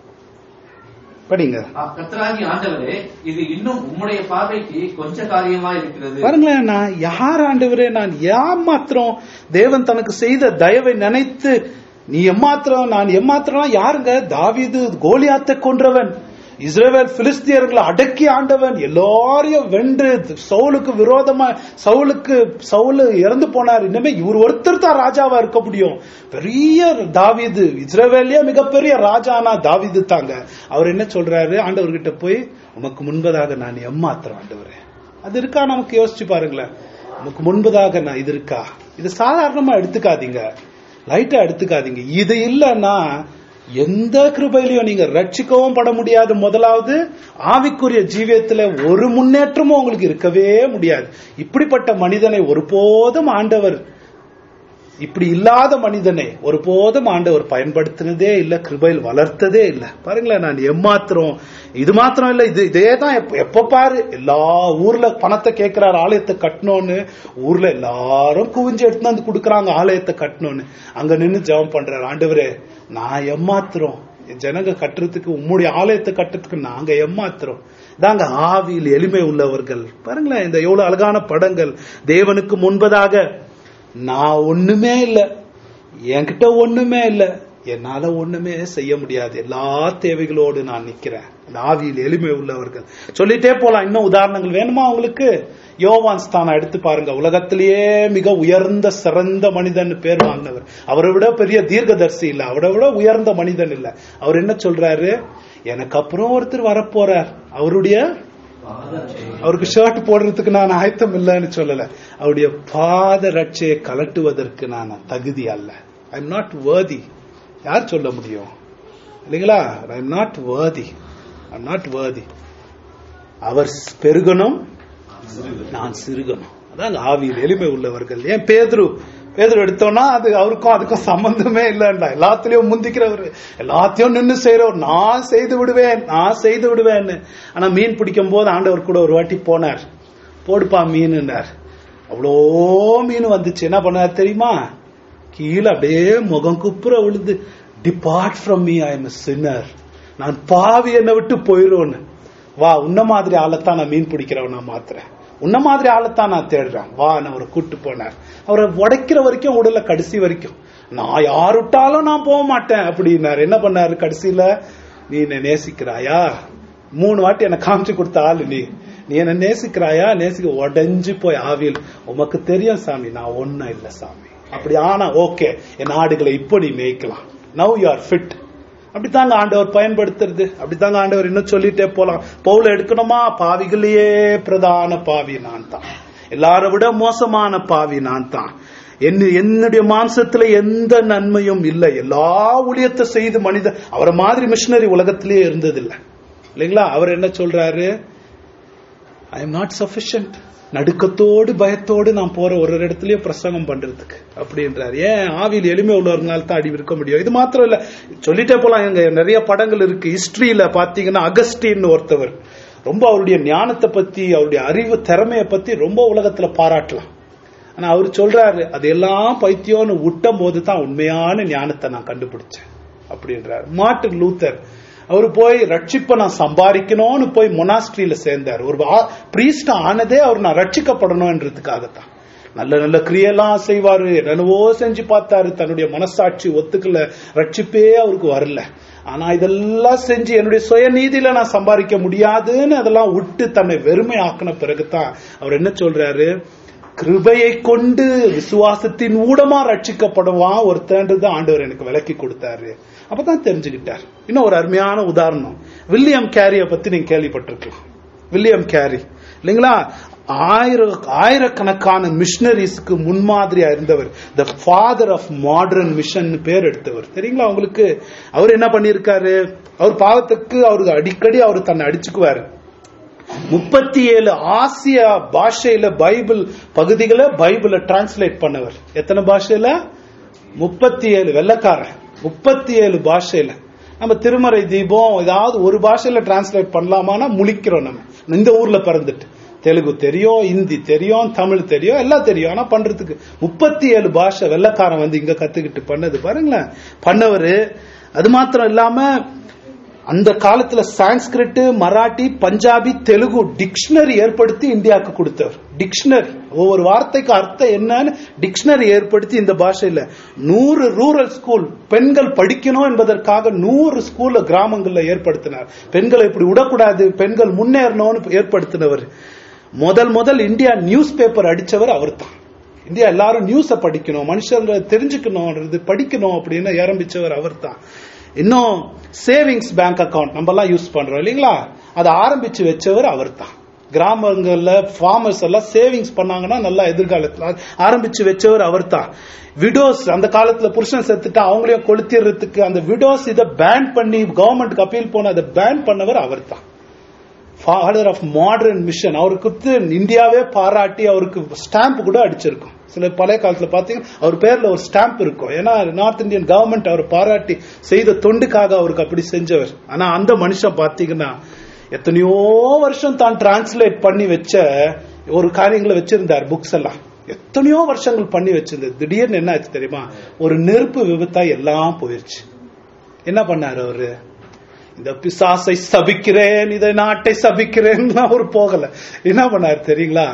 படிங்க ஆ, கர்த்தராகிய ஆண்டவரே இது இன்னும் உம்முடைய பார்வைக்கு கொஞ்ச காரியமா இருக்கிறது பாருங்களேன் நான் யார் ஆண்டவரே நான் ஏமாத்திரம் தேவன் தனக்கு செய்த தயவை நினைத்து நீ எம்மாத்திரம் நான் எம்மாத்திரம் யாருங்க தாவீது கோலியாத்தை கொன்றவன் இஸ்ரேவேல் பிலிஸ்தியர்களை அடக்கி ஆண்டவன் எல்லாரையும் வென்று சவுலுக்கு விரோதமா சவுலுக்கு சவுலு இறந்து போனார் இனிமே இவர் ஒருத்தர் தான் ராஜாவா இருக்க முடியும் பெரிய தாவீது இஸ்ரேவேலியே மிகப்பெரிய ராஜானா தாவீது தாங்க அவர் என்ன சொல்றாரு ஆண்டவர்கிட்ட போய் உமக்கு முன்பதாக நான் எம்மாத்திரம் ஆண்டவரே அது இருக்கா நமக்கு யோசிச்சு பாருங்களேன் நமக்கு முன்பதாக நான் இது இருக்கா இது சாதாரணமா எடுத்துக்காதீங்க லைட்டா எடுத்துக்காதீங்க இது இல்லைன்னா எந்த கிருபையிலையும் நீங்க ரட்சிக்கவும் பட முடியாது முதலாவது ஆவிக்குரிய ஜீவியத்துல ஒரு முன்னேற்றமும் உங்களுக்கு இருக்கவே முடியாது இப்படிப்பட்ட மனிதனை ஒருபோதும் ஆண்டவர் இப்படி இல்லாத மனிதனை ஒருபோதும் ஆண்டவர் பயன்படுத்தினதே இல்ல கிருபையில் வளர்த்ததே இல்ல பாருங்களேன் நான் எம்மாத்திரம் இது மாத்திரம் இல்ல இது இதே தான் எப்ப- எப்ப பாரு எல்லா ஊர்ல பணத்தை கேட்கிறாரு ஆலயத்தை கட்டணும்னு ஊர்ல எல்லாரும் குவிஞ்சு எடுத்து வந்து கொடுக்கறாங்க ஆலயத்தை கட்டணும்னு அங்க நின்னு ஜெபம் பண்றாரு ஆண்டவரே நான் எம்மாத்திரம் என் ஜனங்க கட்டுறதுக்கு உம்முடைய ஆலயத்தை கட்டுறதுக்கு நாங்க எம்மாத்திரம் தாங்க ஆவியில் எளிமை உள்ளவர்கள் பாருங்களேன் இந்த எவ்வளவு அழகான படங்கள் தேவனுக்கு முன்பதாக நான் ஒண்ணுமே இல்ல என்கிட்ட ஒண்ணுமே இல்ல என்னால ஒண்ணுமே செய்ய முடியாது எல்லா தேவைகளோடு நான் நிக்கிறேன் அந்த ஆவியில் எளிமை உள்ளவர்கள் சொல்லிட்டே போலாம் இன்னும் உதாரணங்கள் வேணுமா உங்களுக்கு யோவான் ஸ்தானம் எடுத்து பாருங்க உலகத்திலேயே மிக உயர்ந்த சிறந்த மனிதன் பேர் வாங்கினவர் அவரை விட பெரிய தீர்க்கதரிசி இல்ல அவரை விட உயர்ந்த மனிதன் இல்ல அவர் என்ன சொல்றாரு எனக்கு அப்புறம் ஒருத்தர் வரப்போறார் அவருடைய அவருக்கு ஷர்ட் போடுறதுக்கு நான் ஆயத்தம் இல்லைன்னு சொல்லல அவருடைய பாத ரட்சையை கலட்டுவதற்கு நான் தகுதி அல்ல ஐ எம் நாட் worthy யார் சொல்ல முடியும் இல்லைங்களா I am not worthy I am not worthy அவர் பெருகணும் நான் சிறுகணும் அதான் ஆவியில் எளிமை உள்ளவர்கள் ஏன் பேதுரு பேதுரு எடுத்தோம்னா அது அவருக்கும் அதுக்கும் சம்பந்தமே இல்லைன்னா எல்லாத்துலயும் முந்திக்கிறவர் எல்லாத்தையும் நின்னு செய்யறவர் நான் செய்து விடுவேன் நான் செய்து விடுவேன்னு ஆனா மீன் பிடிக்கும் போது ஆண்டவர் கூட ஒரு வாட்டி போனார் போடுப்பா மீனுன்னார் அவ்வளோ மீன் வந்துச்சு என்ன பண்ணார் தெரியுமா கீழே அப்படியே முகம் குப்புற விழுந்து depart from me I am sinner நான் பாவி என்னை விட்டு போயிடும்னு வா உன்ன மாதிரி ஆளைத்தான் நான் மீன் பிடிக்கிறவன் நான் மாத்துறேன் உன்ன மாதிரி ஆளைத்தான் நான் தேடுறேன் வா நான் அவரை கூட்டு போனார் அவரை உடைக்கிற வரைக்கும் உடல கடைசி வரைக்கும் நான் யார் விட்டாலும் நான் போக மாட்டேன் அப்படின்னாரு என்ன பண்ணாரு கடைசியில நீ என்னை நேசிக்கிறாயா மூணு வாட்டி எனக்கு காமிச்சு கொடுத்த ஆளு நீ நீ என்ன நேசிக்கிறாயா நேசிக்க உடைஞ்சு போய் ஆவியில் உமக்கு தெரியும் சாமி நான் ஒன்னும் இல்ல சாமி அப்படி ஆனா ஓகே என் ஆடுகளை இப்போ நீ மேய்க்கலாம் நவ் யூ ஆர் ஃபிட் அப்படித்தாங்க ஆண்டவர் பயன்படுத்துறது அப்படித்தாங்க ஆண்டவர் இன்னும் சொல்லிட்டே போலாம் பவுல எடுக்கணுமா பாவிகளையே பிரதான பாவி நான் தான் எல்லாரை விட மோசமான பாவி நான் தான் என்ன என்னுடைய மாம்சத்துல எந்த நன்மையும் இல்லை எல்லா ஊழியத்தை செய்து மனித அவரை மாதிரி மிஷினரி உலகத்திலேயே இருந்ததில்லை இல்லைங்களா அவர் என்ன சொல்றாரு ஐ எம் நாட் சஃபிஷியன்ட் நடுக்கத்தோடு பயத்தோடு நான் போற ஒரு ஒரு இடத்துலயும் பிரசங்கம் பண்றதுக்கு அப்படின்றாரு ஏன் ஆவியில் எளிமை உள்ளவர்களால் தான் அடி இருக்க முடியும் இது மாத்திரம் இல்ல சொல்லிட்டே போலாம் எங்க நிறைய படங்கள் இருக்கு ஹிஸ்டரியில பாத்தீங்கன்னா அகஸ்டின் ஒருத்தவர் ரொம்ப அவருடைய ஞானத்தை பத்தி அவருடைய அறிவு திறமைய பத்தி ரொம்ப உலகத்துல பாராட்டலாம் ஆனா அவர் சொல்றாரு அதெல்லாம் பைத்தியம்னு விட்டும் போது தான் உண்மையான ஞானத்தை நான் கண்டுபிடிச்சேன் அப்படின்றார் மார்ட்டின் லூத்தர் அவர் போய் ரட்சிப்பை நான் சம்பாதிக்கணும்னு போய் மொனாஸ்ட்ரியில சேர்ந்தார் ஒரு பிரீஸ்ட் ஆனதே அவர் நான் ரட்சிக்கப்படணும்ன்றதுக்காகத்தான் நல்ல நல்ல கிரியெல்லாம் செய்வாரு என்னென்னவோ செஞ்சு பார்த்தாரு தன்னுடைய மனசாட்சி ஒத்துக்கல ரட்சிப்பே அவருக்கு வரல ஆனா இதெல்லாம் செஞ்சு என்னுடைய சுயநீதியில நான் சம்பாதிக்க முடியாதுன்னு அதெல்லாம் விட்டு தன்னை வெறுமை ஆக்கின பிறகுதான் அவர் என்ன சொல்றாரு கிருபையை கொண்டு விசுவாசத்தின் ஊடமா ரட்சிக்கப்படுவான் ஒருத்தன்றது ஆண்டவர் எனக்கு விளக்கி கொடுத்தாரு அப்பதான் தெரிஞ்சுக்கிட்டார் இன்னும் ஒரு அருமையான உதாரணம் வில்லியம் கேரிய பத்தி நீங்க கேள்விப்பட்டிருக்கலாம் வில்லியம் கேரி இல்லைங்களா ஆயிரம் ஆயிரக்கணக்கான மிஷனரிஸ்க்கு முன்மாதிரியா இருந்தவர் the father of modern mission பேர் எடுத்தவர் தெரியுங்களா உங்களுக்கு அவர் என்ன பண்ணியிருக்காரு அவர் பாவத்துக்கு அவருக்கு அடிக்கடி அவர் தன்னை அடிச்சுக்குவாரு முப்பத்தி ஏழு ஆசிய பாஷையில பைபிள் பகுதிகளை பைபிளை டிரான்ஸ்லேட் பண்ணவர் எத்தனை பாஷையில முப்பத்தி ஏழு வெள்ளக்காரன் முப்பத்தி ஏழு பாஷையில நம்ம திருமறை தீபம் ஏதாவது ஒரு பாஷையில டிரான்ஸ்லேட் பண்ணலாமான்னா முழிக்கிறோம் நம்ம இந்த ஊர்ல பிறந்துட்டு தெலுங்கு தெரியும் ஹிந்தி தெரியும் தமிழ் தெரியும் எல்லாம் தெரியும் ஆனா பண்றதுக்கு முப்பத்தி ஏழு பாஷை வெள்ளக்காரன் வந்து இங்க கத்துக்கிட்டு பண்ணது பாருங்களேன் பண்ணவரு அது மாத்திரம் இல்லாம அந்த காலத்துல சான்ஸ்கிரிட் மராட்டி பஞ்சாபி தெலுங்கு டிக்ஷனரி ஏற்படுத்தி இந்தியாவுக்கு கொடுத்தவர் டிக்ஷனரி ஒவ்வொரு வார்த்தைக்கு அர்த்தம் என்னன்னு டிக்ஷனரி ஏற்படுத்தி இந்த பாஷையில நூறு ரூரல் ஸ்கூல் பெண்கள் படிக்கணும் என்பதற்காக நூறு ஸ்கூல்ல கிராமங்கள்ல ஏற்படுத்தினார் பெண்களை இப்படி விடக்கூடாது பெண்கள் முன்னேறணும்னு ஏற்படுத்தினவர் முதல் முதல் இந்தியா நியூஸ் பேப்பர் அடிச்சவர் அவர் தான் இந்தியா எல்லாரும் நியூஸ படிக்கணும் மனுஷங்க தெரிஞ்சுக்கணும் படிக்கணும் அப்படின்னு ஆரம்பிச்சவர் அவர் தான் இன்னும் சேவிங்ஸ் பேங்க் அக்கவுண்ட் நம்ம எல்லாம் யூஸ் பண்றோம் இல்லைங்களா அதை ஆரம்பிச்சு வச்சவர் அவர் தான் கிராமங்கள்ல ஃபார்மர்ஸ் எல்லாம் சேவிங்ஸ் பண்ணாங்கன்னா நல்லா எதிர்காலத்துல ஆரம்பிச்சு வச்சவர் அவர் தான் விடோஸ் அந்த காலத்துல புருஷன் செத்துட்டா அவங்களையும் கொளுத்திடுறதுக்கு அந்த விடோஸ் இதை பேன் பண்ணி கவர்மெண்ட்க்கு அப்பீல் போன அதை பேன் பண்ணவர் அவர் தான் ஃபாதர் ஆஃப் மாடர்ன் மிஷன் அவருக்கு இந்தியாவே பாராட்டி அவருக்கு ஸ்டாம்ப் கூட அடிச்சிருக்கும் சில பழைய காலத்துல பாத்தீங்கன்னா அவர் பேர்ல ஒரு ஸ்டாம்ப் இருக்கும் ஏன்னா நார்த் இந்தியன் கவர்மெண்ட் அவர் பாராட்டி செய்த தொண்டுக்காக அவருக்கு அப்படி செஞ்சவர் ஆனா அந்த மனுஷன் பாத்தீங்கன்னா எத்தனையோ வருஷம் தான் டிரான்ஸ்லேட் பண்ணி வச்ச ஒரு காரியங்களை வச்சிருந்தார் புக்ஸ் எல்லாம் எத்தனையோ வருஷங்கள் பண்ணி வச்சிருந்தது திடீர்னு என்ன ஆச்சு தெரியுமா ஒரு நெருப்பு விபத்தா எல்லாம் போயிருச்சு என்ன பண்ணாரு அவரு இந்த பிசாசை சபிக்கிறேன் இதை நாட்டை சபிக்கிறேன் அவர் போகல என்ன பண்ணாரு தெரியுங்களா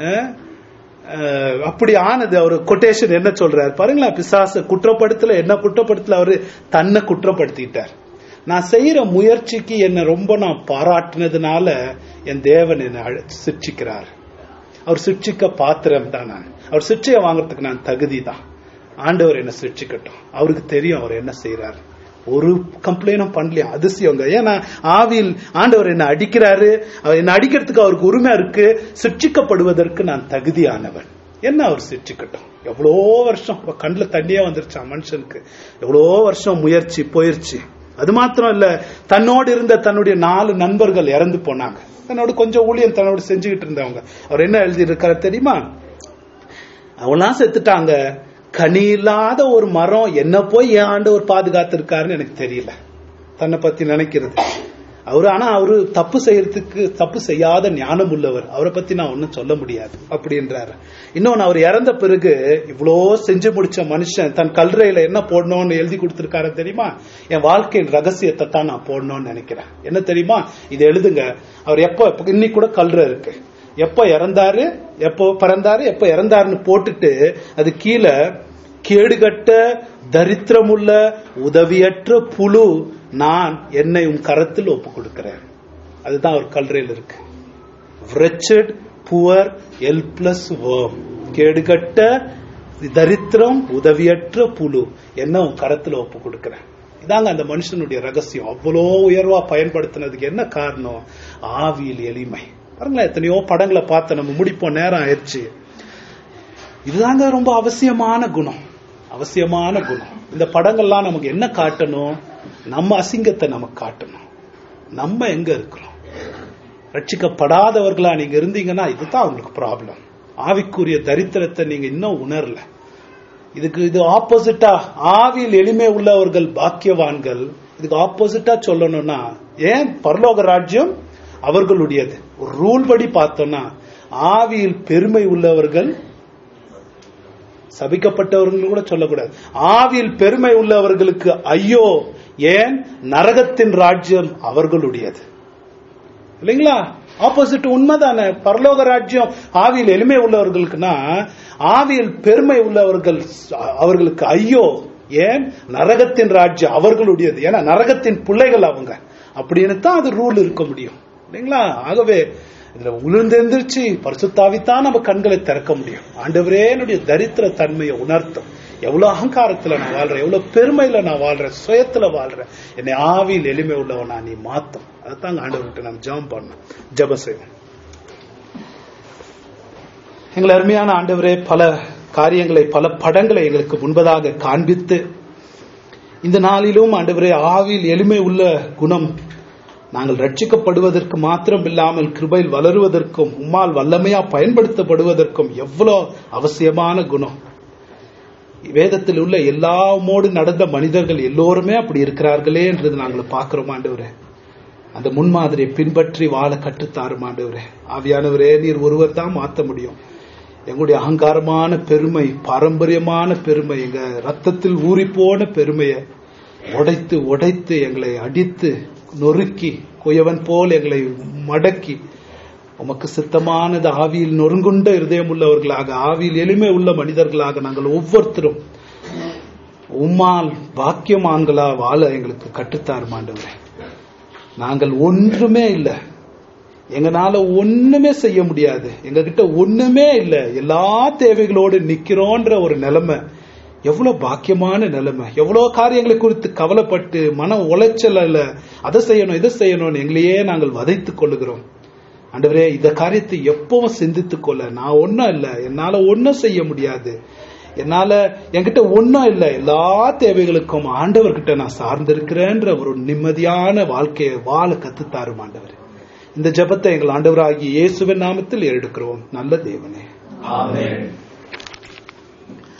அப்படி ஆனது அவர் கொட்டேஷன் என்ன சொல்றாரு பாருங்களா பிசாச குற்றப்படுத்தல என்ன குற்றப்படுத்தல அவரு தன்னை குற்றப்படுத்திட்டார் நான் செய்யற முயற்சிக்கு என்ன ரொம்ப நான் பாராட்டினதுனால என் தேவன் என்னை சிரிச்சிக்கிறார் அவர் சிரிச்சிக்க பாத்திரம் தான் நான் அவர் சிரிச்சையை வாங்குறதுக்கு நான் தகுதி தான் ஆண்டவர் என்ன சிரிச்சுக்கட்டும் அவருக்கு தெரியும் அவர் என்ன செய்யறாரு ஒரு கம்ப்ளைண்டும் பண்ணலையா அதிசயங்க ஏன்னா ஆவியில் ஆண்டவர் என்ன அடிக்கிறாரு அவர் என்ன அடிக்கிறதுக்கு அவருக்கு உரிமை இருக்கு சிக்ஷிக்கப்படுவதற்கு நான் தகுதியானவன் என்ன அவர் சிரிச்சுக்கட்டும் எவ்வளோ வருஷம் கண்ணில் தண்ணியா வந்துருச்சான் மனுஷனுக்கு எவ்வளோ வருஷம் முயற்சி போயிருச்சு அது மாத்திரம் இல்ல தன்னோடு இருந்த தன்னுடைய நாலு நண்பர்கள் இறந்து போனாங்க தன்னோட கொஞ்சம் ஊழியம் தன்னோடு செஞ்சுக்கிட்டு இருந்தவங்க அவர் என்ன எழுதி இருக்காரு தெரியுமா அவெல்லாம் செத்துட்டாங்க கனி இல்லாத ஒரு மரம் என்ன போய் ஏன் ஆண்டவர் பாதுகாத்திருக்காருன்னு எனக்கு தெரியல தன்னை பத்தி நினைக்கிறது அவரு ஆனா அவரு தப்பு செய்யறதுக்கு தப்பு செய்யாத ஞானம் உள்ளவர் அவரை பத்தி நான் ஒன்னும் சொல்ல முடியாது அப்படின்றாரு இன்னொன்னு அவர் இறந்த பிறகு இவ்வளோ செஞ்சு முடிச்ச மனுஷன் தன் கல்றையில என்ன போடணும்னு எழுதி கொடுத்திருக்காரு தெரியுமா என் வாழ்க்கையின் ரகசியத்தை தான் நான் போடணும்னு நினைக்கிறேன் என்ன தெரியுமா இது எழுதுங்க அவர் எப்ப இன்னைக்கு கூட கல்ற இருக்கு எப்ப இறந்தாரு எப்போ பிறந்தாரு எப்ப இறந்தாருன்னு போட்டுட்டு அது கீழே கேடுகட்ட தரித்திரமுள்ள உதவியற்ற புழு நான் என்னை உன் கரத்தில் ஒப்பு கொடுக்கிறேன் அதுதான் அவர் கல்றையில் இருக்கு wretched புவர் ஹெல்ப்லெஸ் worm கேடுகட்ட தரித்திரம் உதவியற்ற புழு என்ன உன் கரத்தில் ஒப்பு கொடுக்கிறேன் இதாங்க அந்த மனுஷனுடைய ரகசியம் அவ்வளோ உயர்வா பயன்படுத்தினதுக்கு என்ன காரணம் ஆவியில் எளிமை பாருங்களேன் எத்தனையோ படங்களை பார்த்து நம்ம முடிப்போம் நேரம் ஆயிடுச்சு இதுதாங்க ரொம்ப அவசியமான குணம் அவசியமான குணம் இந்த படங்கள்லாம் நமக்கு என்ன காட்டணும் நம்ம அசிங்கத்தை நமக்கு காட்டணும் நம்ம எங்க இருக்கிறோம் ரட்சிக்கப்படாதவர்களா நீங்க இருந்தீங்கன்னா இதுதான் உங்களுக்கு ப்ராப்ளம் ஆவிக்குரிய தரித்திரத்தை நீங்க இன்னும் உணரல இதுக்கு இது ஆப்போசிட்டா ஆவியில் எளிமை உள்ளவர்கள் பாக்கியவான்கள் இதுக்கு ஆப்போசிட்டா சொல்லணும்னா ஏன் பரலோக ராஜ்யம் அவர்களுடையது ஒரு ரூல் படி பார்த்தோம்னா ஆவியில் பெருமை உள்ளவர்கள் சபிக்கப்பட்டவர்கள் கூட சொல்லக்கூடாது ஆவியில் பெருமை உள்ளவர்களுக்கு ஐயோ ஏன் நரகத்தின் ராஜ்யம் அவர்களுடையது இல்லைங்களா ஆப்போசிட் உண்மைதானே பரலோக ராஜ்யம் ஆவியில் எளிமை உள்ளவர்களுக்குன்னா ஆவியில் பெருமை உள்ளவர்கள் அவர்களுக்கு ஐயோ ஏன் நரகத்தின் ராஜ்யம் அவர்களுடையது ஏன்னா நரகத்தின் பிள்ளைகள் அவங்க அப்படின்னு தான் அது ரூல் இருக்க முடியும் இல்லைங்களா ஆகவே இதுல உளுந்தெந்திரிச்சு பரிசுத்தாவித்தான் நம்ம கண்களை திறக்க முடியும் ஆண்டவரே என்னுடைய தரித்திர தன்மையை உணர்த்தும் எவ்வளவு அகங்காரத்துல நான் வாழ்றேன் எவ்வளவு பெருமையில நான் வாழ்றேன் சுயத்துல வாழ்றேன் என்னை ஆவியில் எளிமை உள்ளவனா நீ மாத்தும் அதுதான் ஆண்டவர்கிட்ட நம்ம ஜெபம் பண்ணணும் ஜெபம் செய்வோம் எங்கள் அருமையான ஆண்டவரே பல காரியங்களை பல படங்களை எங்களுக்கு முன்பதாக காண்பித்து இந்த நாளிலும் ஆண்டவரே ஆவியில் எளிமை உள்ள குணம் நாங்கள் ரட்சிக்கப்படுவதற்கு மாத்திரம் இல்லாமல் கிருபையில் வளருவதற்கும் உம்மால் வல்லமையா பயன்படுத்தப்படுவதற்கும் எவ்வளவு அவசியமான குணம் வேதத்தில் உள்ள எல்லாமோடு நடந்த மனிதர்கள் எல்லோருமே அப்படி இருக்கிறார்களே என்றது நாங்கள் பார்க்கிறோம் ஆண்டவரே அந்த முன்மாதிரியை பின்பற்றி வாழ கற்றுத்தாரும் ஆண்டவரே ஆவியானவரே நீர் ஒருவர் தான் மாற்ற முடியும் எங்களுடைய அகங்காரமான பெருமை பாரம்பரியமான பெருமை எங்க ரத்தத்தில் ஊறி போன பெருமையை உடைத்து உடைத்து எங்களை அடித்து நொறுக்கி குயவன் போல் எங்களை மடக்கி உமக்கு சித்தமானது ஆவியில் நொறுங்குண்ட இருதயம் உள்ளவர்களாக ஆவியில் எளிமை உள்ள மனிதர்களாக நாங்கள் ஒவ்வொருத்தரும் உம்மால் வாக்கியமான்களா வாழ எங்களுக்கு கற்றுத்தாரும் ஆண்டவரே நாங்கள் ஒன்றுமே இல்லை எங்கனால ஒண்ணுமே செய்ய முடியாது எங்க கிட்ட ஒண்ணுமே இல்லை எல்லா தேவைகளோடு நிக்கிறோன்ற ஒரு நிலைமை எவ்வளவு பாக்கியமான நிலைமை எவ்வளவு காரியங்களை குறித்து கவலைப்பட்டு மன உளைச்சல் அல்ல அதை செய்யணும் இதை செய்யணும்னு எங்களையே நாங்கள் வதைத்துக் கொள்ளுகிறோம் ஆண்டவரே இந்த காரியத்தை எப்பவும் சிந்தித்துக் கொள்ள நான் ஒன்னும் இல்லை என்னால ஒன்னும் செய்ய முடியாது என்னால என்கிட்ட ஒன்னும் இல்லை எல்லா தேவைகளுக்கும் ஆண்டவர்கிட்ட நான் சார்ந்திருக்கிறேன்ற ஒரு நிம்மதியான வாழ்க்கையை வாழ கத்துத்தாரும் ஆண்டவர் இந்த ஜெபத்தை எங்கள் ஆண்டவராகிய இயேசுவின் நாமத்தில் எடுக்கிறோம் நல்ல தேவனே ஆமென்